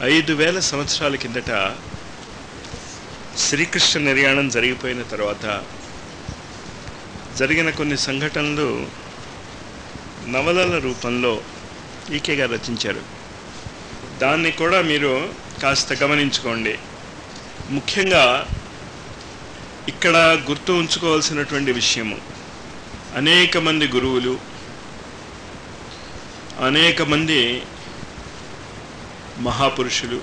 ఐదు వేల సంవత్సరాల కిందట శ్రీకృష్ణ నిర్యాణం జరిగిపోయిన తర్వాత జరిగిన కొన్ని సంఘటనలు నవలల రూపంలో ఈకే గారు రచించారు దాన్ని కూడా మీరు కాస్త గమనించుకోండి ముఖ్యంగా ఇక్కడ గుర్తు ఉంచుకోవాల్సినటువంటి విషయము అనేక మంది గురువులు అనేక మంది మహాపురుషులు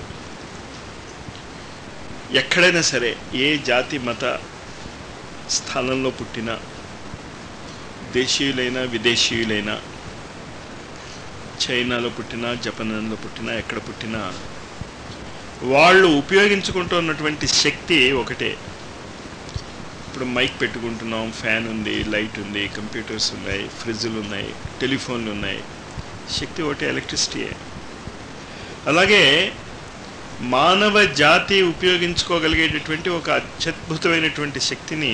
ఎక్కడైనా సరే ఏ జాతి మత స్థానంలో పుట్టినా దేశీయులైనా విదేశీయులైనా చైనాలో పుట్టినా జపాన్లో పుట్టినా ఎక్కడ పుట్టినా వాళ్ళు ఉపయోగించుకుంటున్నటువంటి శక్తి ఒకటే ఇప్పుడు మైక్ పెట్టుకుంటున్నాం ఫ్యాన్ ఉంది లైట్ ఉంది కంప్యూటర్స్ ఉన్నాయి ఫ్రిడ్జ్లు ఉన్నాయి టెలిఫోన్లు ఉన్నాయి శక్తి ఒకటి ఎలక్ట్రిసిటీయే అలాగే మానవ జాతి ఉపయోగించుకోగలిగేటటువంటి ఒక అత్యద్భుతమైనటువంటి శక్తిని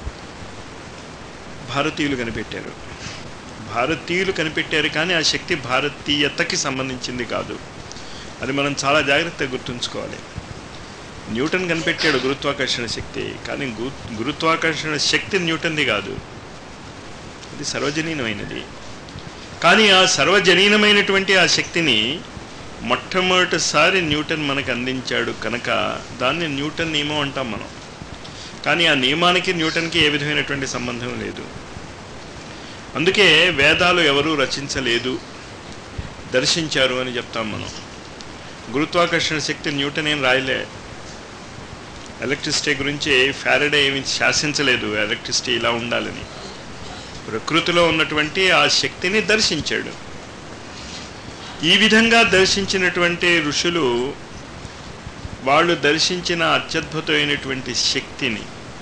భారతీయులు కనిపెట్టారు భారతీయులు కనిపెట్టారు కానీ ఆ శక్తి భారతీయతకి సంబంధించింది కాదు అది మనం చాలా జాగ్రత్తగా గుర్తుంచుకోవాలి న్యూటన్ కనిపెట్టాడు గురుత్వాకర్షణ శక్తి కానీ గు గురుత్వాకర్షణ శక్తి న్యూటన్ది కాదు అది సర్వజనీనమైనది కానీ ఆ సర్వజనీనమైనటువంటి ఆ శక్తిని మొట్టమొదటిసారి న్యూటన్ మనకు అందించాడు కనుక దాన్ని న్యూటన్ నియమం అంటాం మనం కానీ ఆ నియమానికి న్యూటన్కి ఏ విధమైనటువంటి సంబంధం లేదు అందుకే వేదాలు ఎవరూ రచించలేదు దర్శించారు అని చెప్తాం మనం గురుత్వాకర్షణ శక్తి న్యూటన్ ఏం రాయలే ఎలక్ట్రిసిటీ గురించి ఫ్యారడే ఏమి శాసించలేదు ఎలక్ట్రిసిటీ ఇలా ఉండాలని ప్రకృతిలో ఉన్నటువంటి ఆ శక్తిని దర్శించాడు ఈ విధంగా దర్శించినటువంటి ఋషులు వాళ్ళు దర్శించిన అత్యద్భుతమైనటువంటి శక్తిని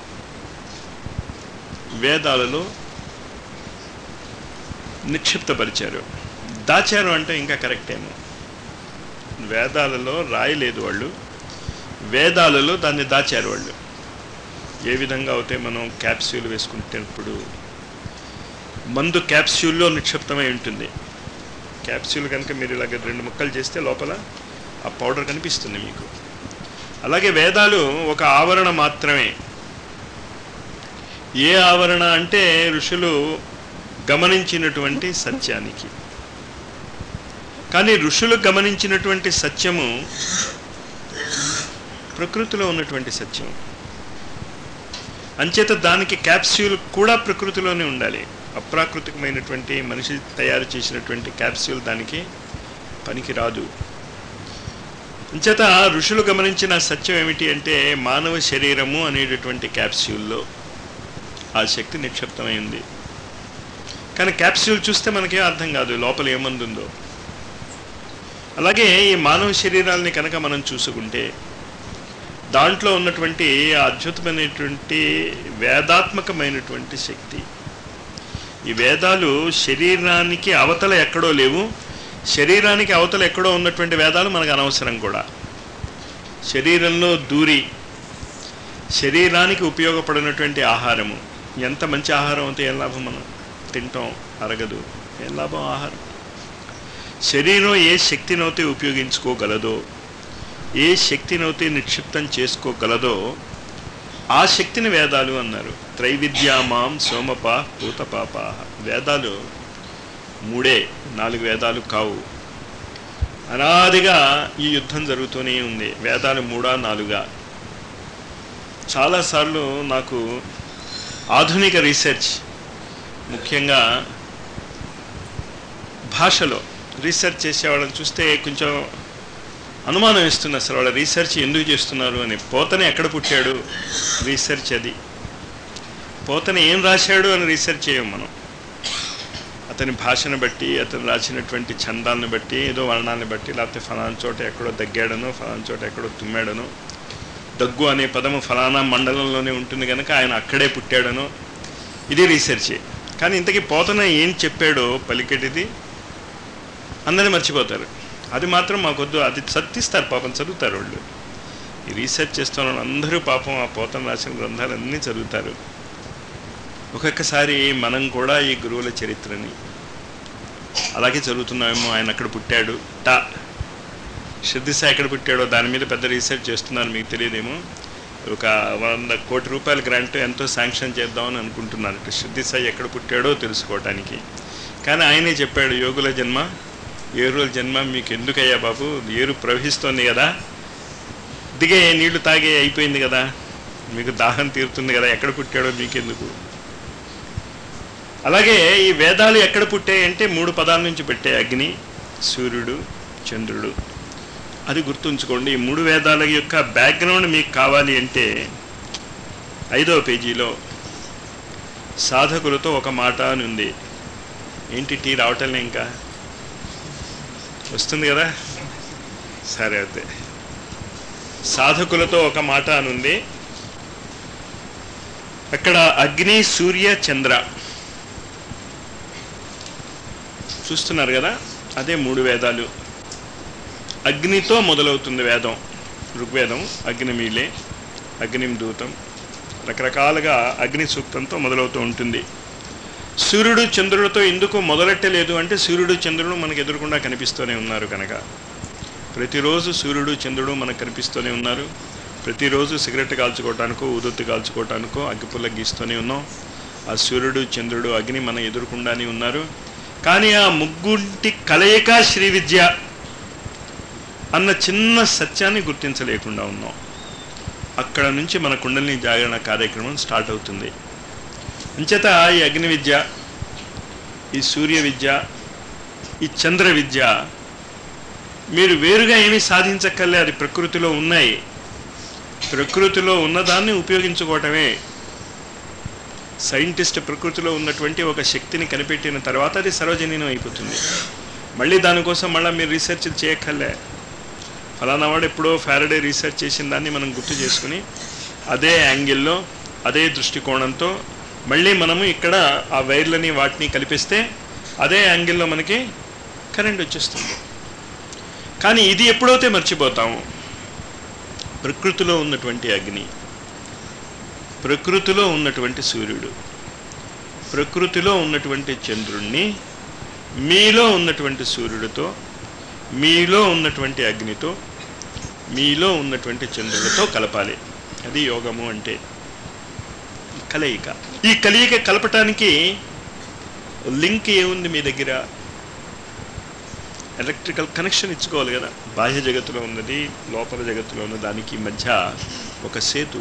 వేదాలలో నిక్షిప్తపరిచారు దాచారు అంటే ఇంకా కరెక్ట్ ఏమో వేదాలలో రాయలేదు వాళ్ళు వేదాలలో దాన్ని దాచారు వాళ్ళు ఏ విధంగా అయితే మనం క్యాప్స్యూల్ వేసుకుంటున్నప్పుడు మందు క్యాప్స్యూల్లో నిక్షిప్తమై ఉంటుంది క్యాప్స్యూల్ కనుక మీరు ఇలాగ రెండు ముక్కలు చేస్తే లోపల ఆ పౌడర్ కనిపిస్తుంది మీకు అలాగే వేదాలు ఒక ఆవరణ మాత్రమే ఏ ఆవరణ అంటే ఋషులు గమనించినటువంటి సత్యానికి కానీ ఋషులు గమనించినటువంటి సత్యము ప్రకృతిలో ఉన్నటువంటి సత్యం అంచేత దానికి క్యాప్స్యూల్ కూడా ప్రకృతిలోనే ఉండాలి అప్రాకృతికమైనటువంటి మనిషి తయారు చేసినటువంటి క్యాప్స్యూల్ దానికి పనికి రాదు అంచేత ఋషులు గమనించిన సత్యం ఏమిటి అంటే మానవ శరీరము అనేటటువంటి క్యాప్స్యూల్లో ఆ శక్తి నిక్షిప్తమైంది కానీ క్యాప్స్యూల్ చూస్తే మనకేం అర్థం కాదు లోపల ఏమందుందో అలాగే ఈ మానవ శరీరాల్ని కనుక మనం చూసుకుంటే దాంట్లో ఉన్నటువంటి ఆ అద్భుతమైనటువంటి వేదాత్మకమైనటువంటి శక్తి ఈ వేదాలు శరీరానికి అవతల ఎక్కడో లేవు శరీరానికి అవతల ఎక్కడో ఉన్నటువంటి వేదాలు మనకు అనవసరం కూడా శరీరంలో దూరి శరీరానికి ఉపయోగపడినటువంటి ఆహారము ఎంత మంచి ఆహారం అయితే ఏం లాభం మనం తింటాం అరగదు ఏం లాభం ఆహారం శరీరం ఏ శక్తినైతే ఉపయోగించుకోగలదో ఏ శక్తినైతే నిక్షిప్తం చేసుకోగలదో ఆ శక్తిని వేదాలు అన్నారు త్రైవిద్యామాం సోమప పూతపాప వేదాలు మూడే నాలుగు వేదాలు కావు అనాదిగా ఈ యుద్ధం జరుగుతూనే ఉంది వేదాలు మూడా నాలుగా చాలాసార్లు నాకు ఆధునిక రీసెర్చ్ ముఖ్యంగా భాషలో రీసెర్చ్ చేసేవాళ్ళని చూస్తే కొంచెం అనుమానం ఇస్తుంది అసలు వాళ్ళ రీసెర్చ్ ఎందుకు చేస్తున్నారు అని పోతన ఎక్కడ పుట్టాడు రీసెర్చ్ అది పోతన ఏం రాశాడు అని రీసెర్చ్ చేయం మనం అతని భాషను బట్టి అతను రాసినటువంటి ఛందాలను బట్టి ఏదో వర్ణాన్ని బట్టి లేకపోతే ఫలానా చోట ఎక్కడో దగ్గాడనో ఫలానా చోట ఎక్కడో తుమ్మాడనో దగ్గు అనే పదము ఫలానా మండలంలోనే ఉంటుంది కనుక ఆయన అక్కడే పుట్టాడనో ఇది రీసెర్చే కానీ ఇంతకీ పోతన ఏం చెప్పాడో పలికెటిది అందరినీ మర్చిపోతారు అది మాత్రం మాకొద్దు అది సత్తిస్తారు పాపం చదువుతారు వాళ్ళు ఈ రీసెర్చ్ చేస్తున్న అందరూ పాపం ఆ పోతన రాసిన గ్రంథాలన్నీ చదువుతారు ఒక్కొక్కసారి మనం కూడా ఈ గురువుల చరిత్రని అలాగే చదువుతున్నామేమో ఆయన అక్కడ పుట్టాడు టా శ్రద్ధిసా ఎక్కడ పుట్టాడో దాని మీద పెద్ద రీసెర్చ్ చేస్తున్నాను మీకు తెలియదేమో ఒక వంద కోటి రూపాయల గ్రాంట్ ఎంతో శాంక్షన్ చేద్దామని అనుకుంటున్నాను శ్రద్ధిసాయి ఎక్కడ పుట్టాడో తెలుసుకోవటానికి కానీ ఆయనే చెప్పాడు యోగుల జన్మ ఏరుల జన్మ మీకు ఎందుకయ్యా బాబు ఏరు ప్రవహిస్తోంది కదా దిగే నీళ్లు తాగే అయిపోయింది కదా మీకు దాహం తీరుతుంది కదా ఎక్కడ పుట్టాడో మీకెందుకు అలాగే ఈ వేదాలు ఎక్కడ పుట్టాయంటే మూడు పదాల నుంచి పెట్టాయి అగ్ని సూర్యుడు చంద్రుడు అది గుర్తుంచుకోండి ఈ మూడు వేదాల యొక్క బ్యాక్గ్రౌండ్ మీకు కావాలి అంటే ఐదవ పేజీలో సాధకులతో ఒక మాట అని ఉంది ఏంటి టీ రావటంలే ఇంకా వస్తుంది కదా సరే అయితే సాధకులతో ఒక మాట అని ఉంది అక్కడ అగ్ని సూర్య చంద్ర చూస్తున్నారు కదా అదే మూడు వేదాలు అగ్నితో మొదలవుతుంది వేదం ఋగ్వేదం అగ్నిమీలే అగ్నిం దూతం రకరకాలుగా అగ్ని సూక్తంతో మొదలవుతూ ఉంటుంది సూర్యుడు చంద్రుడితో ఎందుకు మొదలెట్టలేదు అంటే సూర్యుడు చంద్రుడు మనకు ఎదురకుండా కనిపిస్తూనే ఉన్నారు కనుక ప్రతిరోజు సూర్యుడు చంద్రుడు మనకు కనిపిస్తూనే ఉన్నారు ప్రతిరోజు సిగరెట్ కాల్చుకోవటానికో ఉదొత్తి కాల్చుకోవటానికో అగ్గిపుల్ల గీస్తూనే ఉన్నాం ఆ సూర్యుడు చంద్రుడు అగ్ని మన ఎదురుకుండానే ఉన్నారు కానీ ఆ ముగ్గుంటి కలయిక శ్రీ విద్య అన్న చిన్న సత్యాన్ని గుర్తించలేకుండా ఉన్నాం అక్కడ నుంచి మన కుండలిని జాగరణ కార్యక్రమం స్టార్ట్ అవుతుంది అంచేత ఈ అగ్ని విద్య ఈ సూర్య విద్య ఈ చంద్ర విద్య మీరు వేరుగా ఏమీ సాధించక్కర్లే అది ప్రకృతిలో ఉన్నాయి ప్రకృతిలో ఉన్నదాన్ని ఉపయోగించుకోవటమే సైంటిస్ట్ ప్రకృతిలో ఉన్నటువంటి ఒక శక్తిని కనిపెట్టిన తర్వాత అది సర్వజనీనం అయిపోతుంది మళ్ళీ దానికోసం మళ్ళీ మీరు రీసెర్చ్ చేయక్కర్లే ఫలానా వాడు ఎప్పుడో ఫారడే రీసెర్చ్ చేసిన దాన్ని మనం గుర్తు చేసుకుని అదే యాంగిల్లో అదే దృష్టికోణంతో మళ్ళీ మనము ఇక్కడ ఆ వైర్లని వాటిని కలిపిస్తే అదే యాంగిల్లో మనకి కరెంట్ వచ్చేస్తుంది కానీ ఇది ఎప్పుడైతే మర్చిపోతాము ప్రకృతిలో ఉన్నటువంటి అగ్ని ప్రకృతిలో ఉన్నటువంటి సూర్యుడు ప్రకృతిలో ఉన్నటువంటి చంద్రుణ్ణి మీలో ఉన్నటువంటి సూర్యుడితో మీలో ఉన్నటువంటి అగ్నితో మీలో ఉన్నటువంటి చంద్రుడితో కలపాలి అది యోగము అంటే కలయిక ఈ కలయిక కలపటానికి లింక్ ఏముంది మీ దగ్గర ఎలక్ట్రికల్ కనెక్షన్ ఇచ్చుకోవాలి కదా బాహ్య జగత్తులో ఉన్నది లోపల జగత్తులో ఉన్న దానికి మధ్య ఒక సేతు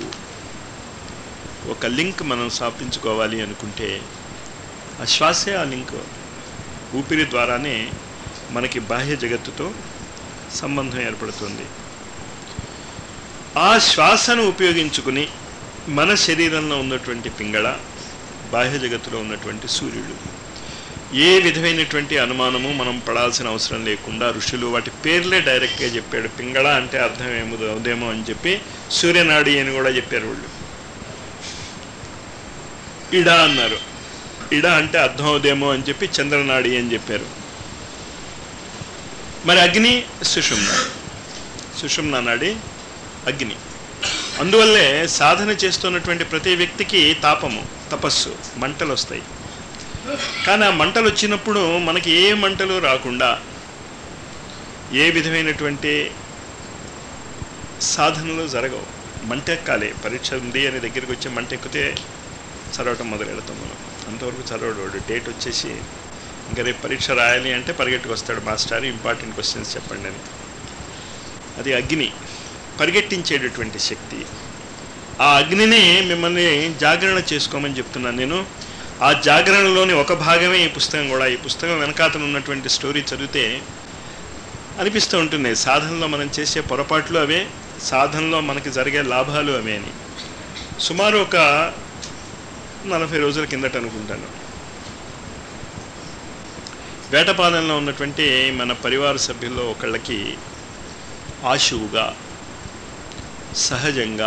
ఒక లింక్ మనం స్థాపించుకోవాలి అనుకుంటే ఆ శ్వాసే ఆ లింక్ ఊపిరి ద్వారానే మనకి బాహ్య జగత్తుతో సంబంధం ఏర్పడుతుంది ఆ శ్వాసను ఉపయోగించుకుని మన శరీరంలో ఉన్నటువంటి పింగళ బాహ్య జగత్తులో ఉన్నటువంటి సూర్యుడు ఏ విధమైనటువంటి అనుమానము మనం పడాల్సిన అవసరం లేకుండా ఋషులు వాటి పేర్లే డైరెక్ట్గా చెప్పాడు పింగళ అంటే అర్థం ఏమో అవుదేమో అని చెప్పి సూర్యనాడి అని కూడా చెప్పారు వాళ్ళు ఇడ అన్నారు ఇడ అంటే అర్థం అవుదేమో అని చెప్పి చంద్రనాడి అని చెప్పారు మరి అగ్ని సుషుమ్న సుషుమ్న నాడి అగ్ని అందువల్లే సాధన చేస్తున్నటువంటి ప్రతి వ్యక్తికి తాపము తపస్సు మంటలు వస్తాయి కానీ ఆ మంటలు వచ్చినప్పుడు మనకి ఏ మంటలు రాకుండా ఏ విధమైనటువంటి సాధనలు జరగవు మంట ఎక్కాలి పరీక్ష ఉంది అని దగ్గరికి వచ్చి మంట ఎక్కితే చదవటం మొదలు పెడతాం మనం అంతవరకు చదవడు వాడు డేట్ వచ్చేసి ఇంకా రేపు పరీక్ష రాయాలి అంటే పరిగెట్టుకు వస్తాడు మాస్టర్ ఇంపార్టెంట్ క్వశ్చన్స్ చెప్పండి అని అది అగ్ని పరిగెట్టించేటటువంటి శక్తి ఆ అగ్నిని మిమ్మల్ని జాగరణ చేసుకోమని చెప్తున్నాను నేను ఆ జాగరణలోని ఒక భాగమే ఈ పుస్తకం కూడా ఈ పుస్తకం వెనకాతన ఉన్నటువంటి స్టోరీ చదివితే అనిపిస్తూ ఉంటుంది సాధనలో మనం చేసే పొరపాట్లు అవే సాధనలో మనకి జరిగే లాభాలు అవే అని సుమారు ఒక నలభై రోజుల కిందట అనుకుంటాను వేటపాలెంలో ఉన్నటువంటి మన పరివార సభ్యుల్లో ఒకళ్ళకి ఆశువుగా సహజంగా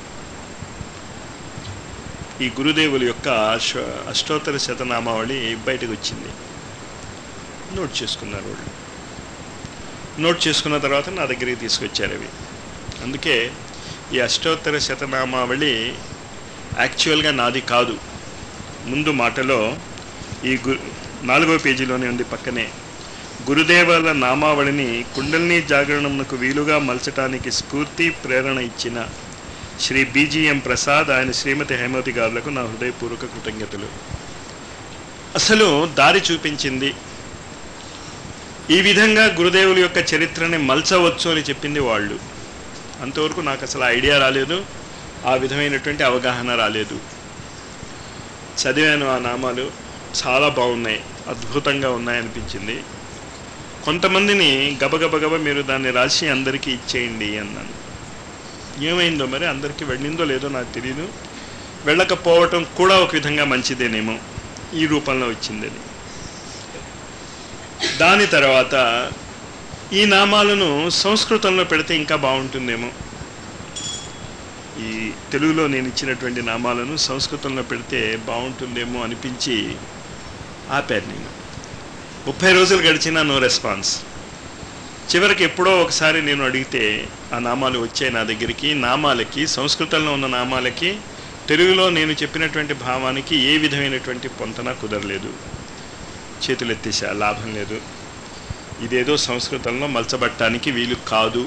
ఈ గురుదేవుల యొక్క అశ్వ అష్టోత్తర శతనామావళి బయటకు వచ్చింది నోట్ చేసుకున్నారు వాళ్ళు నోట్ చేసుకున్న తర్వాత నా దగ్గరికి తీసుకొచ్చారు అవి అందుకే ఈ అష్టోత్తర శతనామావళి యాక్చువల్గా నాది కాదు ముందు మాటలో ఈ గు నాలుగో పేజీలోనే ఉంది పక్కనే గురుదేవుల నామావళిని కుండలిని జాగరణమునకు వీలుగా మలచటానికి స్ఫూర్తి ప్రేరణ ఇచ్చిన శ్రీ బీజీఎం ప్రసాద్ ఆయన శ్రీమతి హేమవతి గారులకు నా హృదయపూర్వక కృతజ్ఞతలు అసలు దారి చూపించింది ఈ విధంగా గురుదేవుల యొక్క చరిత్రని మలచవచ్చు అని చెప్పింది వాళ్ళు అంతవరకు నాకు అసలు ఐడియా రాలేదు ఆ విధమైనటువంటి అవగాహన రాలేదు చదివాను ఆ నామాలు చాలా బాగున్నాయి అద్భుతంగా ఉన్నాయనిపించింది కొంతమందిని గబగబగబ మీరు దాన్ని రాసి అందరికీ ఇచ్చేయండి అన్నాను ఏమైందో మరి అందరికీ వెళ్ళిందో లేదో నాకు తెలియదు వెళ్ళకపోవటం కూడా ఒక విధంగా మంచిదేనేమో ఈ రూపంలో వచ్చింది అది దాని తర్వాత ఈ నామాలను సంస్కృతంలో పెడితే ఇంకా బాగుంటుందేమో ఈ తెలుగులో నేను ఇచ్చినటువంటి నామాలను సంస్కృతంలో పెడితే బాగుంటుందేమో అనిపించి ఆపాను నేను ముప్పై రోజులు గడిచినా నో రెస్పాన్స్ చివరికి ఎప్పుడో ఒకసారి నేను అడిగితే ఆ నామాలు వచ్చాయి నా దగ్గరికి నామాలకి సంస్కృతంలో ఉన్న నామాలకి తెలుగులో నేను చెప్పినటువంటి భావానికి ఏ విధమైనటువంటి పొంతన కుదరలేదు చేతులు ఎత్తేసా లాభం లేదు ఇదేదో సంస్కృతంలో మలచబట్టడానికి వీలు కాదు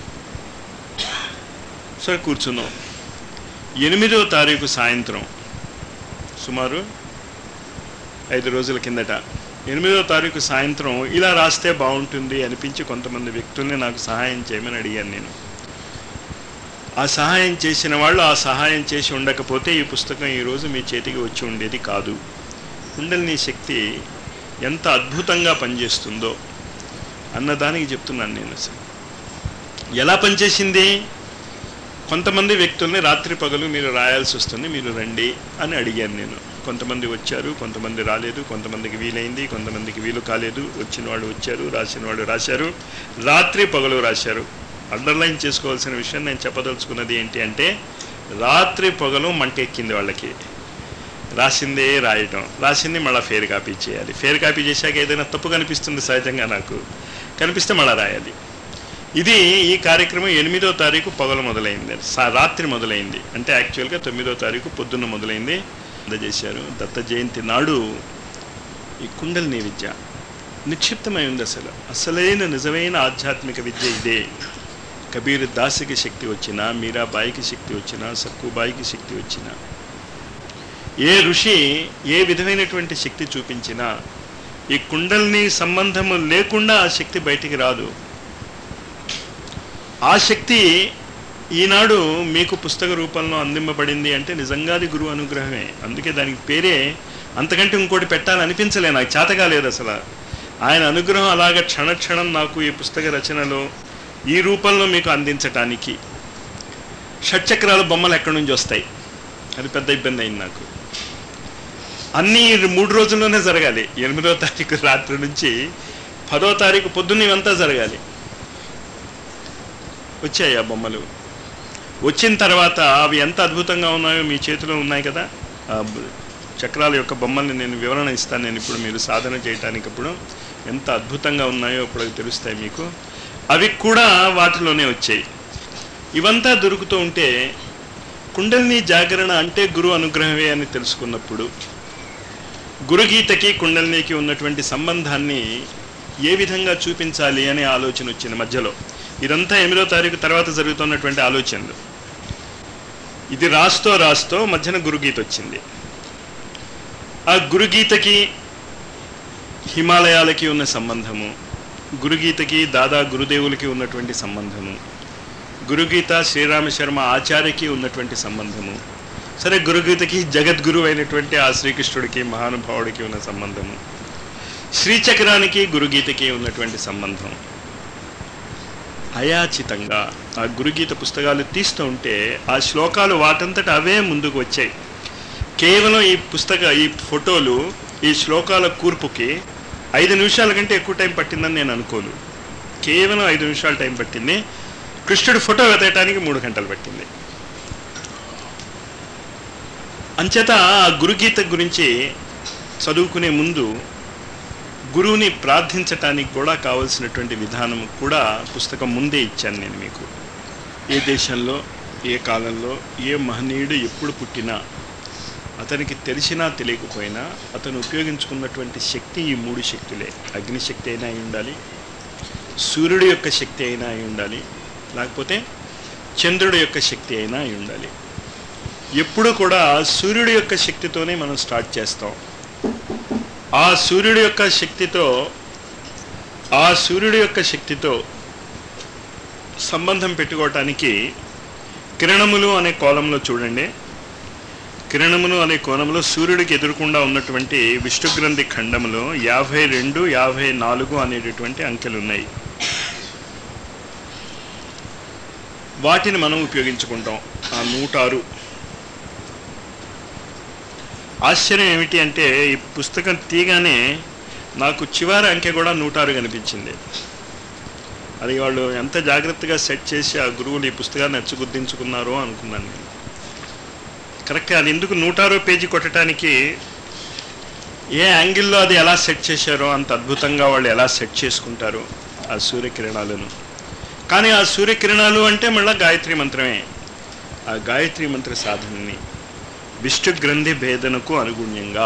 సరే కూర్చున్నాం ఎనిమిదో తారీఖు సాయంత్రం సుమారు ఐదు రోజుల కిందట ఎనిమిదో తారీఖు సాయంత్రం ఇలా రాస్తే బాగుంటుంది అనిపించి కొంతమంది వ్యక్తుల్ని నాకు సహాయం చేయమని అడిగాను నేను ఆ సహాయం చేసిన వాళ్ళు ఆ సహాయం చేసి ఉండకపోతే ఈ పుస్తకం ఈరోజు మీ చేతికి వచ్చి ఉండేది కాదు కుండలిని శక్తి ఎంత అద్భుతంగా పనిచేస్తుందో అన్నదానికి చెప్తున్నాను నేను అసలు ఎలా పనిచేసింది కొంతమంది వ్యక్తుల్ని రాత్రి పగలు మీరు రాయాల్సి వస్తుంది మీరు రండి అని అడిగాను నేను కొంతమంది వచ్చారు కొంతమంది రాలేదు కొంతమందికి వీలైంది కొంతమందికి వీలు కాలేదు వచ్చిన వాళ్ళు వచ్చారు రాసిన వాళ్ళు రాశారు రాత్రి పగలు రాశారు అండర్లైన్ చేసుకోవాల్సిన విషయం నేను చెప్పదలుచుకున్నది ఏంటి అంటే రాత్రి పగలు మంటెక్కింది వాళ్ళకి రాసిందే రాయటం రాసింది మళ్ళీ ఫేర్ కాపీ చేయాలి ఫేర్ కాపీ చేశాక ఏదైనా తప్పు కనిపిస్తుంది సహజంగా నాకు కనిపిస్తే మళ్ళీ రాయాలి ఇది ఈ కార్యక్రమం ఎనిమిదో తారీఖు పగలు మొదలైంది సా రాత్రి మొదలైంది అంటే యాక్చువల్గా తొమ్మిదో తారీఖు పొద్దున్న మొదలైంది అందజేశారు దత్త జయంతి నాడు ఈ కుండలిని విద్య నిక్షిప్తమై ఉంది అసలు అసలైన నిజమైన ఆధ్యాత్మిక విద్య ఇదే కబీర్ దాసికి శక్తి వచ్చినా మీరాబాయికి శక్తి వచ్చినా సక్కుబాయికి శక్తి వచ్చినా ఏ ఋషి ఏ విధమైనటువంటి శక్తి చూపించినా ఈ కుండల్ని సంబంధము లేకుండా ఆ శక్తి బయటికి రాదు ఆ శక్తి ఈనాడు మీకు పుస్తక రూపంలో అందింపబడింది అంటే నిజంగా అది గురువు అనుగ్రహమే అందుకే దానికి పేరే అంతకంటే ఇంకోటి పెట్టాలనిపించలే నాకు చేతగా లేదు అసలు ఆయన అనుగ్రహం అలాగ క్షణక్షణం నాకు ఈ పుస్తక రచనలో ఈ రూపంలో మీకు అందించటానికి షట్చక్రాల బొమ్మలు ఎక్కడి నుంచి వస్తాయి అది పెద్ద ఇబ్బంది అయింది నాకు అన్నీ మూడు రోజుల్లోనే జరగాలి ఎనిమిదో తారీఖు రాత్రి నుంచి పదో తారీఖు పొద్దున్న ఇవంతా జరగాలి వచ్చాయి ఆ బొమ్మలు వచ్చిన తర్వాత అవి ఎంత అద్భుతంగా ఉన్నాయో మీ చేతిలో ఉన్నాయి కదా ఆ బ- చక్రాల యొక్క బొమ్మల్ని నేను వివరణ ఇస్తాను నేను ఇప్పుడు మీరు సాధన చేయటానికి ఇప్పుడు ఎంత అద్భుతంగా ఉన్నాయో ఇప్పుడు అవి తెలుస్తాయి మీకు అవి కూడా వాటిలోనే వచ్చాయి ఇవంతా దొరుకుతూ ఉంటే కుండలిని జాగరణ అంటే గురు అనుగ్రహమే అని తెలుసుకున్నప్పుడు గురుగీతకి కుండలినికి ఉన్నటువంటి సంబంధాన్ని ఏ విధంగా చూపించాలి అనే ఆలోచన వచ్చింది మధ్యలో ఇదంతా ఎనిమిదో తారీఖు తర్వాత జరుగుతున్నటువంటి ఆలోచనలు ఇది రాస్తూ రాస్తూ మధ్యన గురుగీత వచ్చింది ఆ గురుగీతకి హిమాలయాలకి ఉన్న సంబంధము గురుగీతకి దాదా గురుదేవులకి ఉన్నటువంటి సంబంధము గురుగీత శ్రీరామ శర్మ ఆచార్యకి ఉన్నటువంటి సంబంధము సరే గురుగీతకి జగద్గురు అయినటువంటి ఆ శ్రీకృష్ణుడికి మహానుభావుడికి ఉన్న సంబంధము శ్రీచక్రానికి గురుగీతకి ఉన్నటువంటి సంబంధం అయాచితంగా ఆ గురుగీత పుస్తకాలు తీస్తూ ఉంటే ఆ శ్లోకాలు వాటంతట అవే ముందుకు వచ్చాయి కేవలం ఈ పుస్తక ఈ ఫోటోలు ఈ శ్లోకాల కూర్పుకి ఐదు నిమిషాల కంటే ఎక్కువ టైం పట్టిందని నేను అనుకోను కేవలం ఐదు నిమిషాల టైం పట్టింది కృష్ణుడి ఫోటో వెతకటానికి మూడు గంటలు పట్టింది అంచేత ఆ గురుగీత గురించి చదువుకునే ముందు గురువుని ప్రార్థించటానికి కూడా కావలసినటువంటి విధానం కూడా పుస్తకం ముందే ఇచ్చాను నేను మీకు ఏ దేశంలో ఏ కాలంలో ఏ మహనీయుడు ఎప్పుడు పుట్టినా అతనికి తెలిసినా తెలియకపోయినా అతను ఉపయోగించుకున్నటువంటి శక్తి ఈ మూడు శక్తులే అగ్నిశక్తి అయినా అయి ఉండాలి సూర్యుడి యొక్క శక్తి అయినా అయి ఉండాలి లేకపోతే చంద్రుడి యొక్క శక్తి అయినా అయి ఉండాలి ఎప్పుడు కూడా సూర్యుడి యొక్క శక్తితోనే మనం స్టార్ట్ చేస్తాం ఆ సూర్యుడి యొక్క శక్తితో ఆ సూర్యుడి యొక్క శక్తితో సంబంధం పెట్టుకోవటానికి కిరణములు అనే కోలంలో చూడండి కిరణములు అనే కోణంలో సూర్యుడికి ఎదురుకుండా ఉన్నటువంటి విష్ణుగ్రంథి ఖండములో యాభై రెండు యాభై నాలుగు అనేటటువంటి అంకెలు ఉన్నాయి వాటిని మనం ఉపయోగించుకుంటాం ఆ నూట ఆరు ఆశ్చర్యం ఏమిటి అంటే ఈ పుస్తకం తీగానే నాకు చివరి అంకె కూడా నూట ఆరు కనిపించింది అది వాళ్ళు ఎంత జాగ్రత్తగా సెట్ చేసి ఆ గురువులు ఈ పుస్తకాన్ని అచ్చుగుద్దించుకున్నారో అనుకున్నాను నేను కరెక్ట్ అది ఎందుకు నూట ఆరో పేజీ కొట్టడానికి ఏ యాంగిల్లో అది ఎలా సెట్ చేశారో అంత అద్భుతంగా వాళ్ళు ఎలా సెట్ చేసుకుంటారు ఆ సూర్యకిరణాలను కానీ ఆ సూర్యకిరణాలు అంటే మళ్ళీ గాయత్రి మంత్రమే ఆ గాయత్రి మంత్ర సాధనని విష్ణు గ్రంథి భేదనకు అనుగుణ్యంగా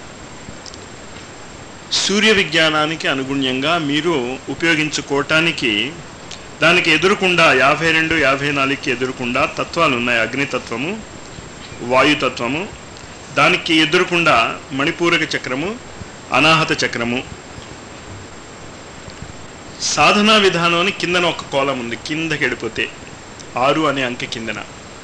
సూర్య విజ్ఞానానికి అనుగుణ్యంగా మీరు ఉపయోగించుకోవటానికి దానికి ఎదురుకుండా యాభై రెండు యాభై నాలుగుకి ఎదురుకుండా తత్వాలు ఉన్నాయి అగ్నితత్వము వాయుతత్వము దానికి ఎదురుకుండా మణిపూరక చక్రము అనాహత చక్రము సాధనా విధానం అని కిందన ఒక కోలం ఉంది కిందకి వెళ్ళిపోతే ఆరు అనే అంకె కిందన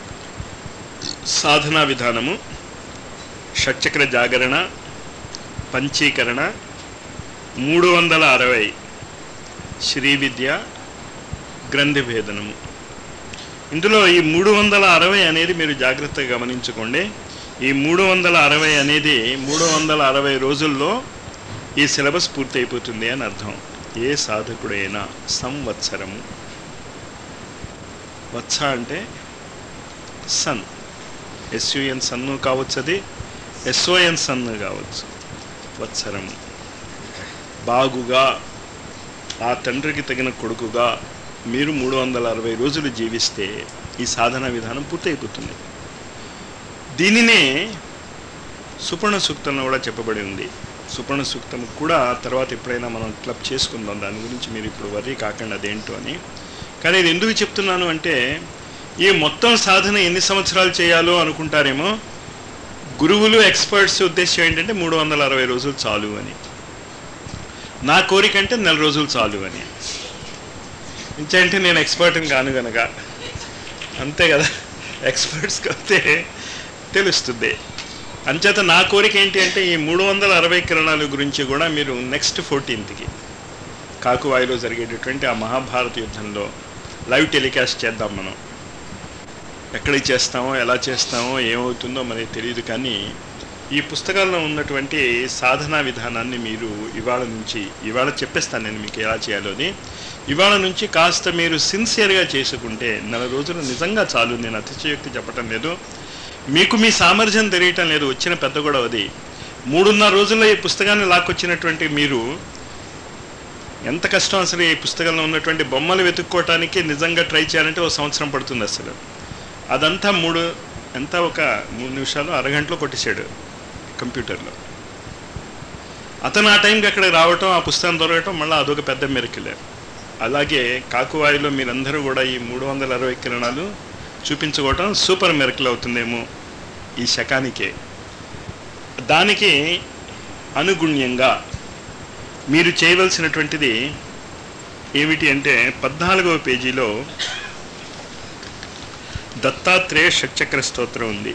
సాధనా విధానము షట్చక్ర జాగరణ పంచీకరణ మూడు వందల అరవై శ్రీ విద్య గ్రంథి భేదనము ఇందులో ఈ మూడు వందల అరవై అనేది మీరు జాగ్రత్తగా గమనించుకోండి ఈ మూడు వందల అరవై అనేది మూడు వందల అరవై రోజుల్లో ఈ సిలబస్ పూర్తయిపోతుంది అని అర్థం ఏ సాధకుడైనా సంవత్సరము వత్స అంటే సన్ ఎస్యుఎన్ సన్ను కావచ్చు అది ఎస్ఓఎన్ సన్ను కావచ్చు వత్సరము బాగుగా ఆ తండ్రికి తగిన కొడుకుగా మీరు మూడు వందల అరవై రోజులు జీవిస్తే ఈ సాధన విధానం పూర్తయిపోతుంది దీనినే సుపర్ణ సూక్తంలో కూడా చెప్పబడి ఉంది సుపర్ణ సూక్తం కూడా తర్వాత ఎప్పుడైనా మనం క్లబ్ చేసుకుందాం దాని గురించి మీరు ఇప్పుడు వర్రీ కాకండి అదేంటో అని కానీ ఇది ఎందుకు చెప్తున్నాను అంటే ఈ మొత్తం సాధన ఎన్ని సంవత్సరాలు చేయాలో అనుకుంటారేమో గురువులు ఎక్స్పర్ట్స్ ఉద్దేశం ఏంటంటే మూడు వందల అరవై రోజులు చాలు అని నా కోరిక అంటే నెల రోజులు చాలు అని ఇంకంటే నేను ఎక్స్పర్ట్ని కాను గనక అంతే కదా ఎక్స్పర్ట్స్ అయితే తెలుస్తుంది అంచేత నా కోరిక ఏంటి అంటే ఈ మూడు వందల అరవై కిరణాల గురించి కూడా మీరు నెక్స్ట్ ఫోర్టీన్త్కి కాకువాయిలో జరిగేటటువంటి ఆ మహాభారత యుద్ధంలో లైవ్ టెలికాస్ట్ చేద్దాం మనం ఎక్కడికి చేస్తామో ఎలా చేస్తామో ఏమవుతుందో మనకి తెలియదు కానీ ఈ పుస్తకాల్లో ఉన్నటువంటి సాధనా విధానాన్ని మీరు ఇవాళ నుంచి ఇవాళ చెప్పేస్తాను నేను మీకు ఎలా చేయాలో అని ఇవాళ నుంచి కాస్త మీరు సిన్సియర్గా చేసుకుంటే నెల రోజులు నిజంగా చాలు నేను అతిశయోక్తి చెప్పటం లేదు మీకు మీ సామర్థ్యం తెలియటం లేదు వచ్చిన పెద్ద కూడా అది మూడున్నర రోజుల్లో ఈ పుస్తకాన్ని లాక్కొచ్చినటువంటి మీరు ఎంత కష్టం అసలు ఈ పుస్తకంలో ఉన్నటువంటి బొమ్మలు వెతుక్కోవటానికి నిజంగా ట్రై చేయాలంటే ఒక సంవత్సరం పడుతుంది అసలు అదంతా మూడు ఎంత ఒక మూడు నిమిషాలు అరగంటలో కొట్టేశాడు కంప్యూటర్లో అతను ఆ టైంకి అక్కడికి రావటం ఆ పుస్తకం దొరకటం మళ్ళీ అదొక పెద్ద మెరికలే అలాగే కాకువాయిలో మీరందరూ కూడా ఈ మూడు వందల అరవై కిరణాలు చూపించుకోవటం సూపర్ మెరికల్ అవుతుందేమో ఈ శకానికే దానికి అనుగుణ్యంగా మీరు చేయవలసినటువంటిది ఏమిటి అంటే పద్నాలుగవ పేజీలో దత్తాత్రేయ షట్చక్ర స్తోత్రం ఉంది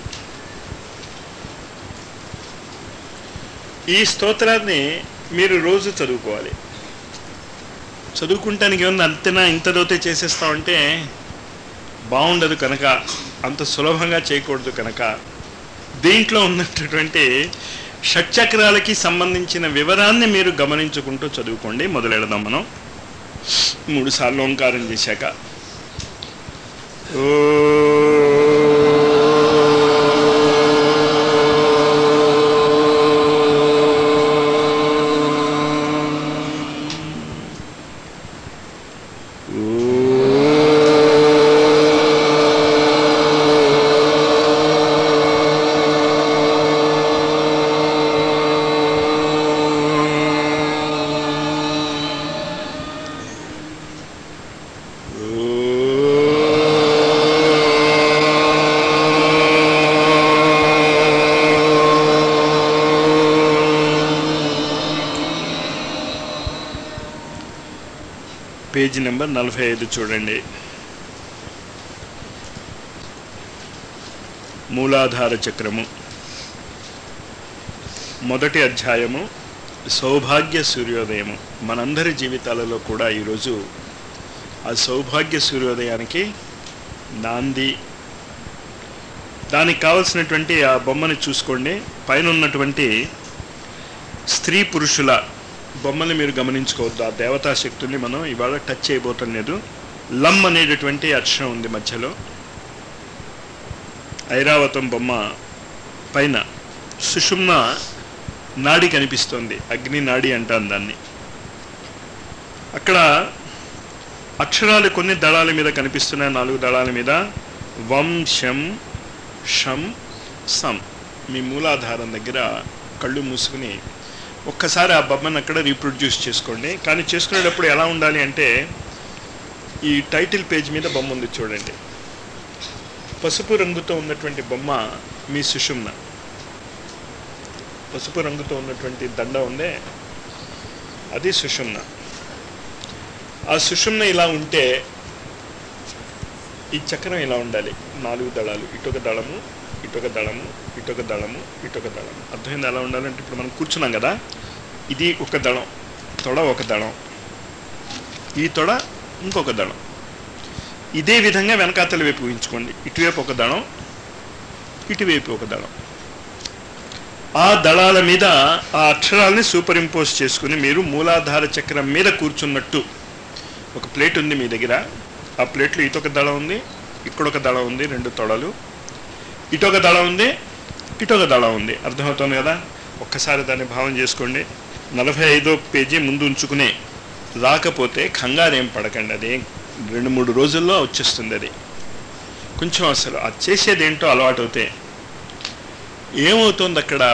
ఈ స్తోత్రాన్ని మీరు రోజు చదువుకోవాలి చదువుకుంటానికి ఏమన్నా అంతేనా ఇంత దోతే చేసేస్తామంటే బాగుండదు కనుక అంత సులభంగా చేయకూడదు కనుక దీంట్లో ఉన్నటువంటి షట్చక్రాలకి సంబంధించిన వివరాన్ని మీరు గమనించుకుంటూ చదువుకోండి మొదలెడదాం మనం మూడు సార్లు ఓంకారం చేశాక ఓ ఓ పేజీ నెంబర్ నలభై ఐదు చూడండి మూలాధార చక్రము మొదటి అధ్యాయము సౌభాగ్య సూర్యోదయము మనందరి జీవితాలలో కూడా ఈరోజు ఆ సౌభాగ్య సూర్యోదయానికి నాంది దానికి కావలసినటువంటి ఆ బొమ్మని చూసుకోండి పైన ఉన్నటువంటి స్త్రీ పురుషుల బొమ్మని మీరు గమనించుకోవద్దు ఆ దేవతా శక్తుల్ని మనం ఇవాళ టచ్ చేయబోతం లేదు లమ్ అనేటటువంటి అక్షరం ఉంది మధ్యలో ఐరావతం బొమ్మ పైన సుషుమ్న నాడి కనిపిస్తోంది అగ్ని నాడి అంటాం దాన్ని అక్కడ అక్షరాలు కొన్ని దళాల మీద కనిపిస్తున్నాయి నాలుగు దళాల మీద వం శం షం సం మీ మూలాధారం దగ్గర కళ్ళు మూసుకుని ఒక్కసారి ఆ బొమ్మను అక్కడ రీప్రొడ్యూస్ చేసుకోండి కానీ చేసుకునేటప్పుడు ఎలా ఉండాలి అంటే ఈ టైటిల్ పేజ్ మీద బొమ్మ ఉంది చూడండి పసుపు రంగుతో ఉన్నటువంటి బొమ్మ మీ సుషుమ్న పసుపు రంగుతో ఉన్నటువంటి దండ ఉందే అది సుషుమ్న ఆ సుషుమ్న ఇలా ఉంటే ఈ చక్రం ఇలా ఉండాలి నాలుగు దళాలు ఇటొక దళము ఇటొక దళము ఇటొక దళము ఇటొక దళం అర్థమైంది ఎలా ఉండాలంటే ఇప్పుడు మనం కూర్చున్నాం కదా ఇది ఒక దళం తొడ ఒక దళం ఈ తొడ ఇంకొక దళం ఇదే విధంగా వెనకాతల వైపు ఊహించుకోండి ఇటువైపు ఒక దళం ఇటువైపు ఒక దళం ఆ దళాల మీద ఆ అక్షరాలని సూపర్ ఇంపోజ్ చేసుకుని మీరు మూలాధార చక్రం మీద కూర్చున్నట్టు ఒక ప్లేట్ ఉంది మీ దగ్గర ఆ ప్లేట్లో ఇటొక దళం ఉంది ఇక్కడొక దళం ఉంది రెండు తొడలు ఇటొక దళం ఉంది ఇటొక దళం ఉంది అర్థమవుతుంది కదా ఒక్కసారి దాన్ని భావం చేసుకోండి నలభై ఐదో పేజీ ముందు ఉంచుకునే రాకపోతే కంగారేం పడకండి అది రెండు మూడు రోజుల్లో వచ్చేస్తుంది అది కొంచెం అసలు అది చేసేది ఏంటో అలవాటు అవుతే ఏమవుతుంది అక్కడ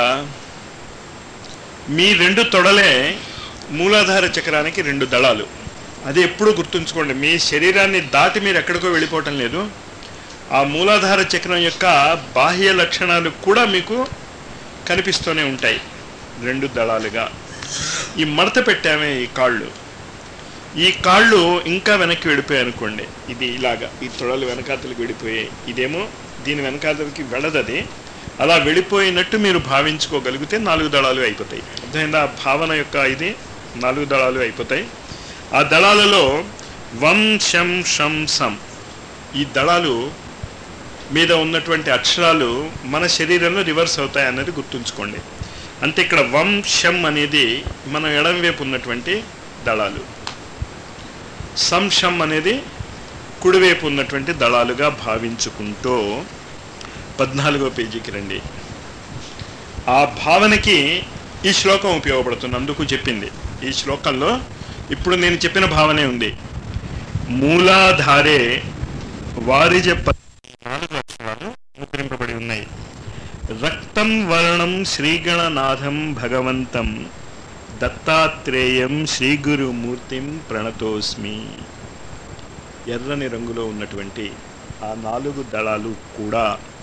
మీ రెండు తొడలే మూలాధార చక్రానికి రెండు దళాలు అది ఎప్పుడూ గుర్తుంచుకోండి మీ శరీరాన్ని దాటి మీరు ఎక్కడికో వెళ్ళిపోవటం లేదు ఆ మూలాధార చక్రం యొక్క బాహ్య లక్షణాలు కూడా మీకు కనిపిస్తూనే ఉంటాయి రెండు దళాలుగా ఈ మడత పెట్టామే ఈ కాళ్ళు ఈ కాళ్ళు ఇంకా వెనక్కి వెళ్ళిపోయాయి అనుకోండి ఇది ఇలాగా ఈ తొడలు వెనకాతలకు వెళ్ళిపోయాయి ఇదేమో దీని వెనకాతలకి వెళ్ళదది అలా వెళ్ళిపోయినట్టు మీరు భావించుకోగలిగితే నాలుగు దళాలు అయిపోతాయి అర్థమైందా ఆ భావన యొక్క ఇది నాలుగు దళాలు అయిపోతాయి ఆ దళాలలో వం శం షం సం ఈ దళాలు మీద ఉన్నటువంటి అక్షరాలు మన శరీరంలో రివర్స్ అవుతాయి అన్నది గుర్తుంచుకోండి అంటే ఇక్కడ వం శం అనేది మన ఎడం వైపు ఉన్నటువంటి దళాలు సం షం అనేది కుడివైపు ఉన్నటువంటి దళాలుగా భావించుకుంటూ పద్నాలుగో పేజీకి రండి ఆ భావనకి ఈ శ్లోకం ఉపయోగపడుతుంది అందుకు చెప్పింది ఈ శ్లోకంలో ఇప్పుడు నేను చెప్పిన భావనే ఉంది మూలాధారే వారిజ ప- నాలుగు అక్షరాలు ముద్రింపబడి ఉన్నాయి రక్తం వర్ణం శ్రీగణనాథం భగవంతం దత్తాత్రేయం శ్రీగురుమూర్తిం ప్రణతోస్మి ఎర్రని రంగులో ఉన్నటువంటి ఆ నాలుగు దళాలు కూడా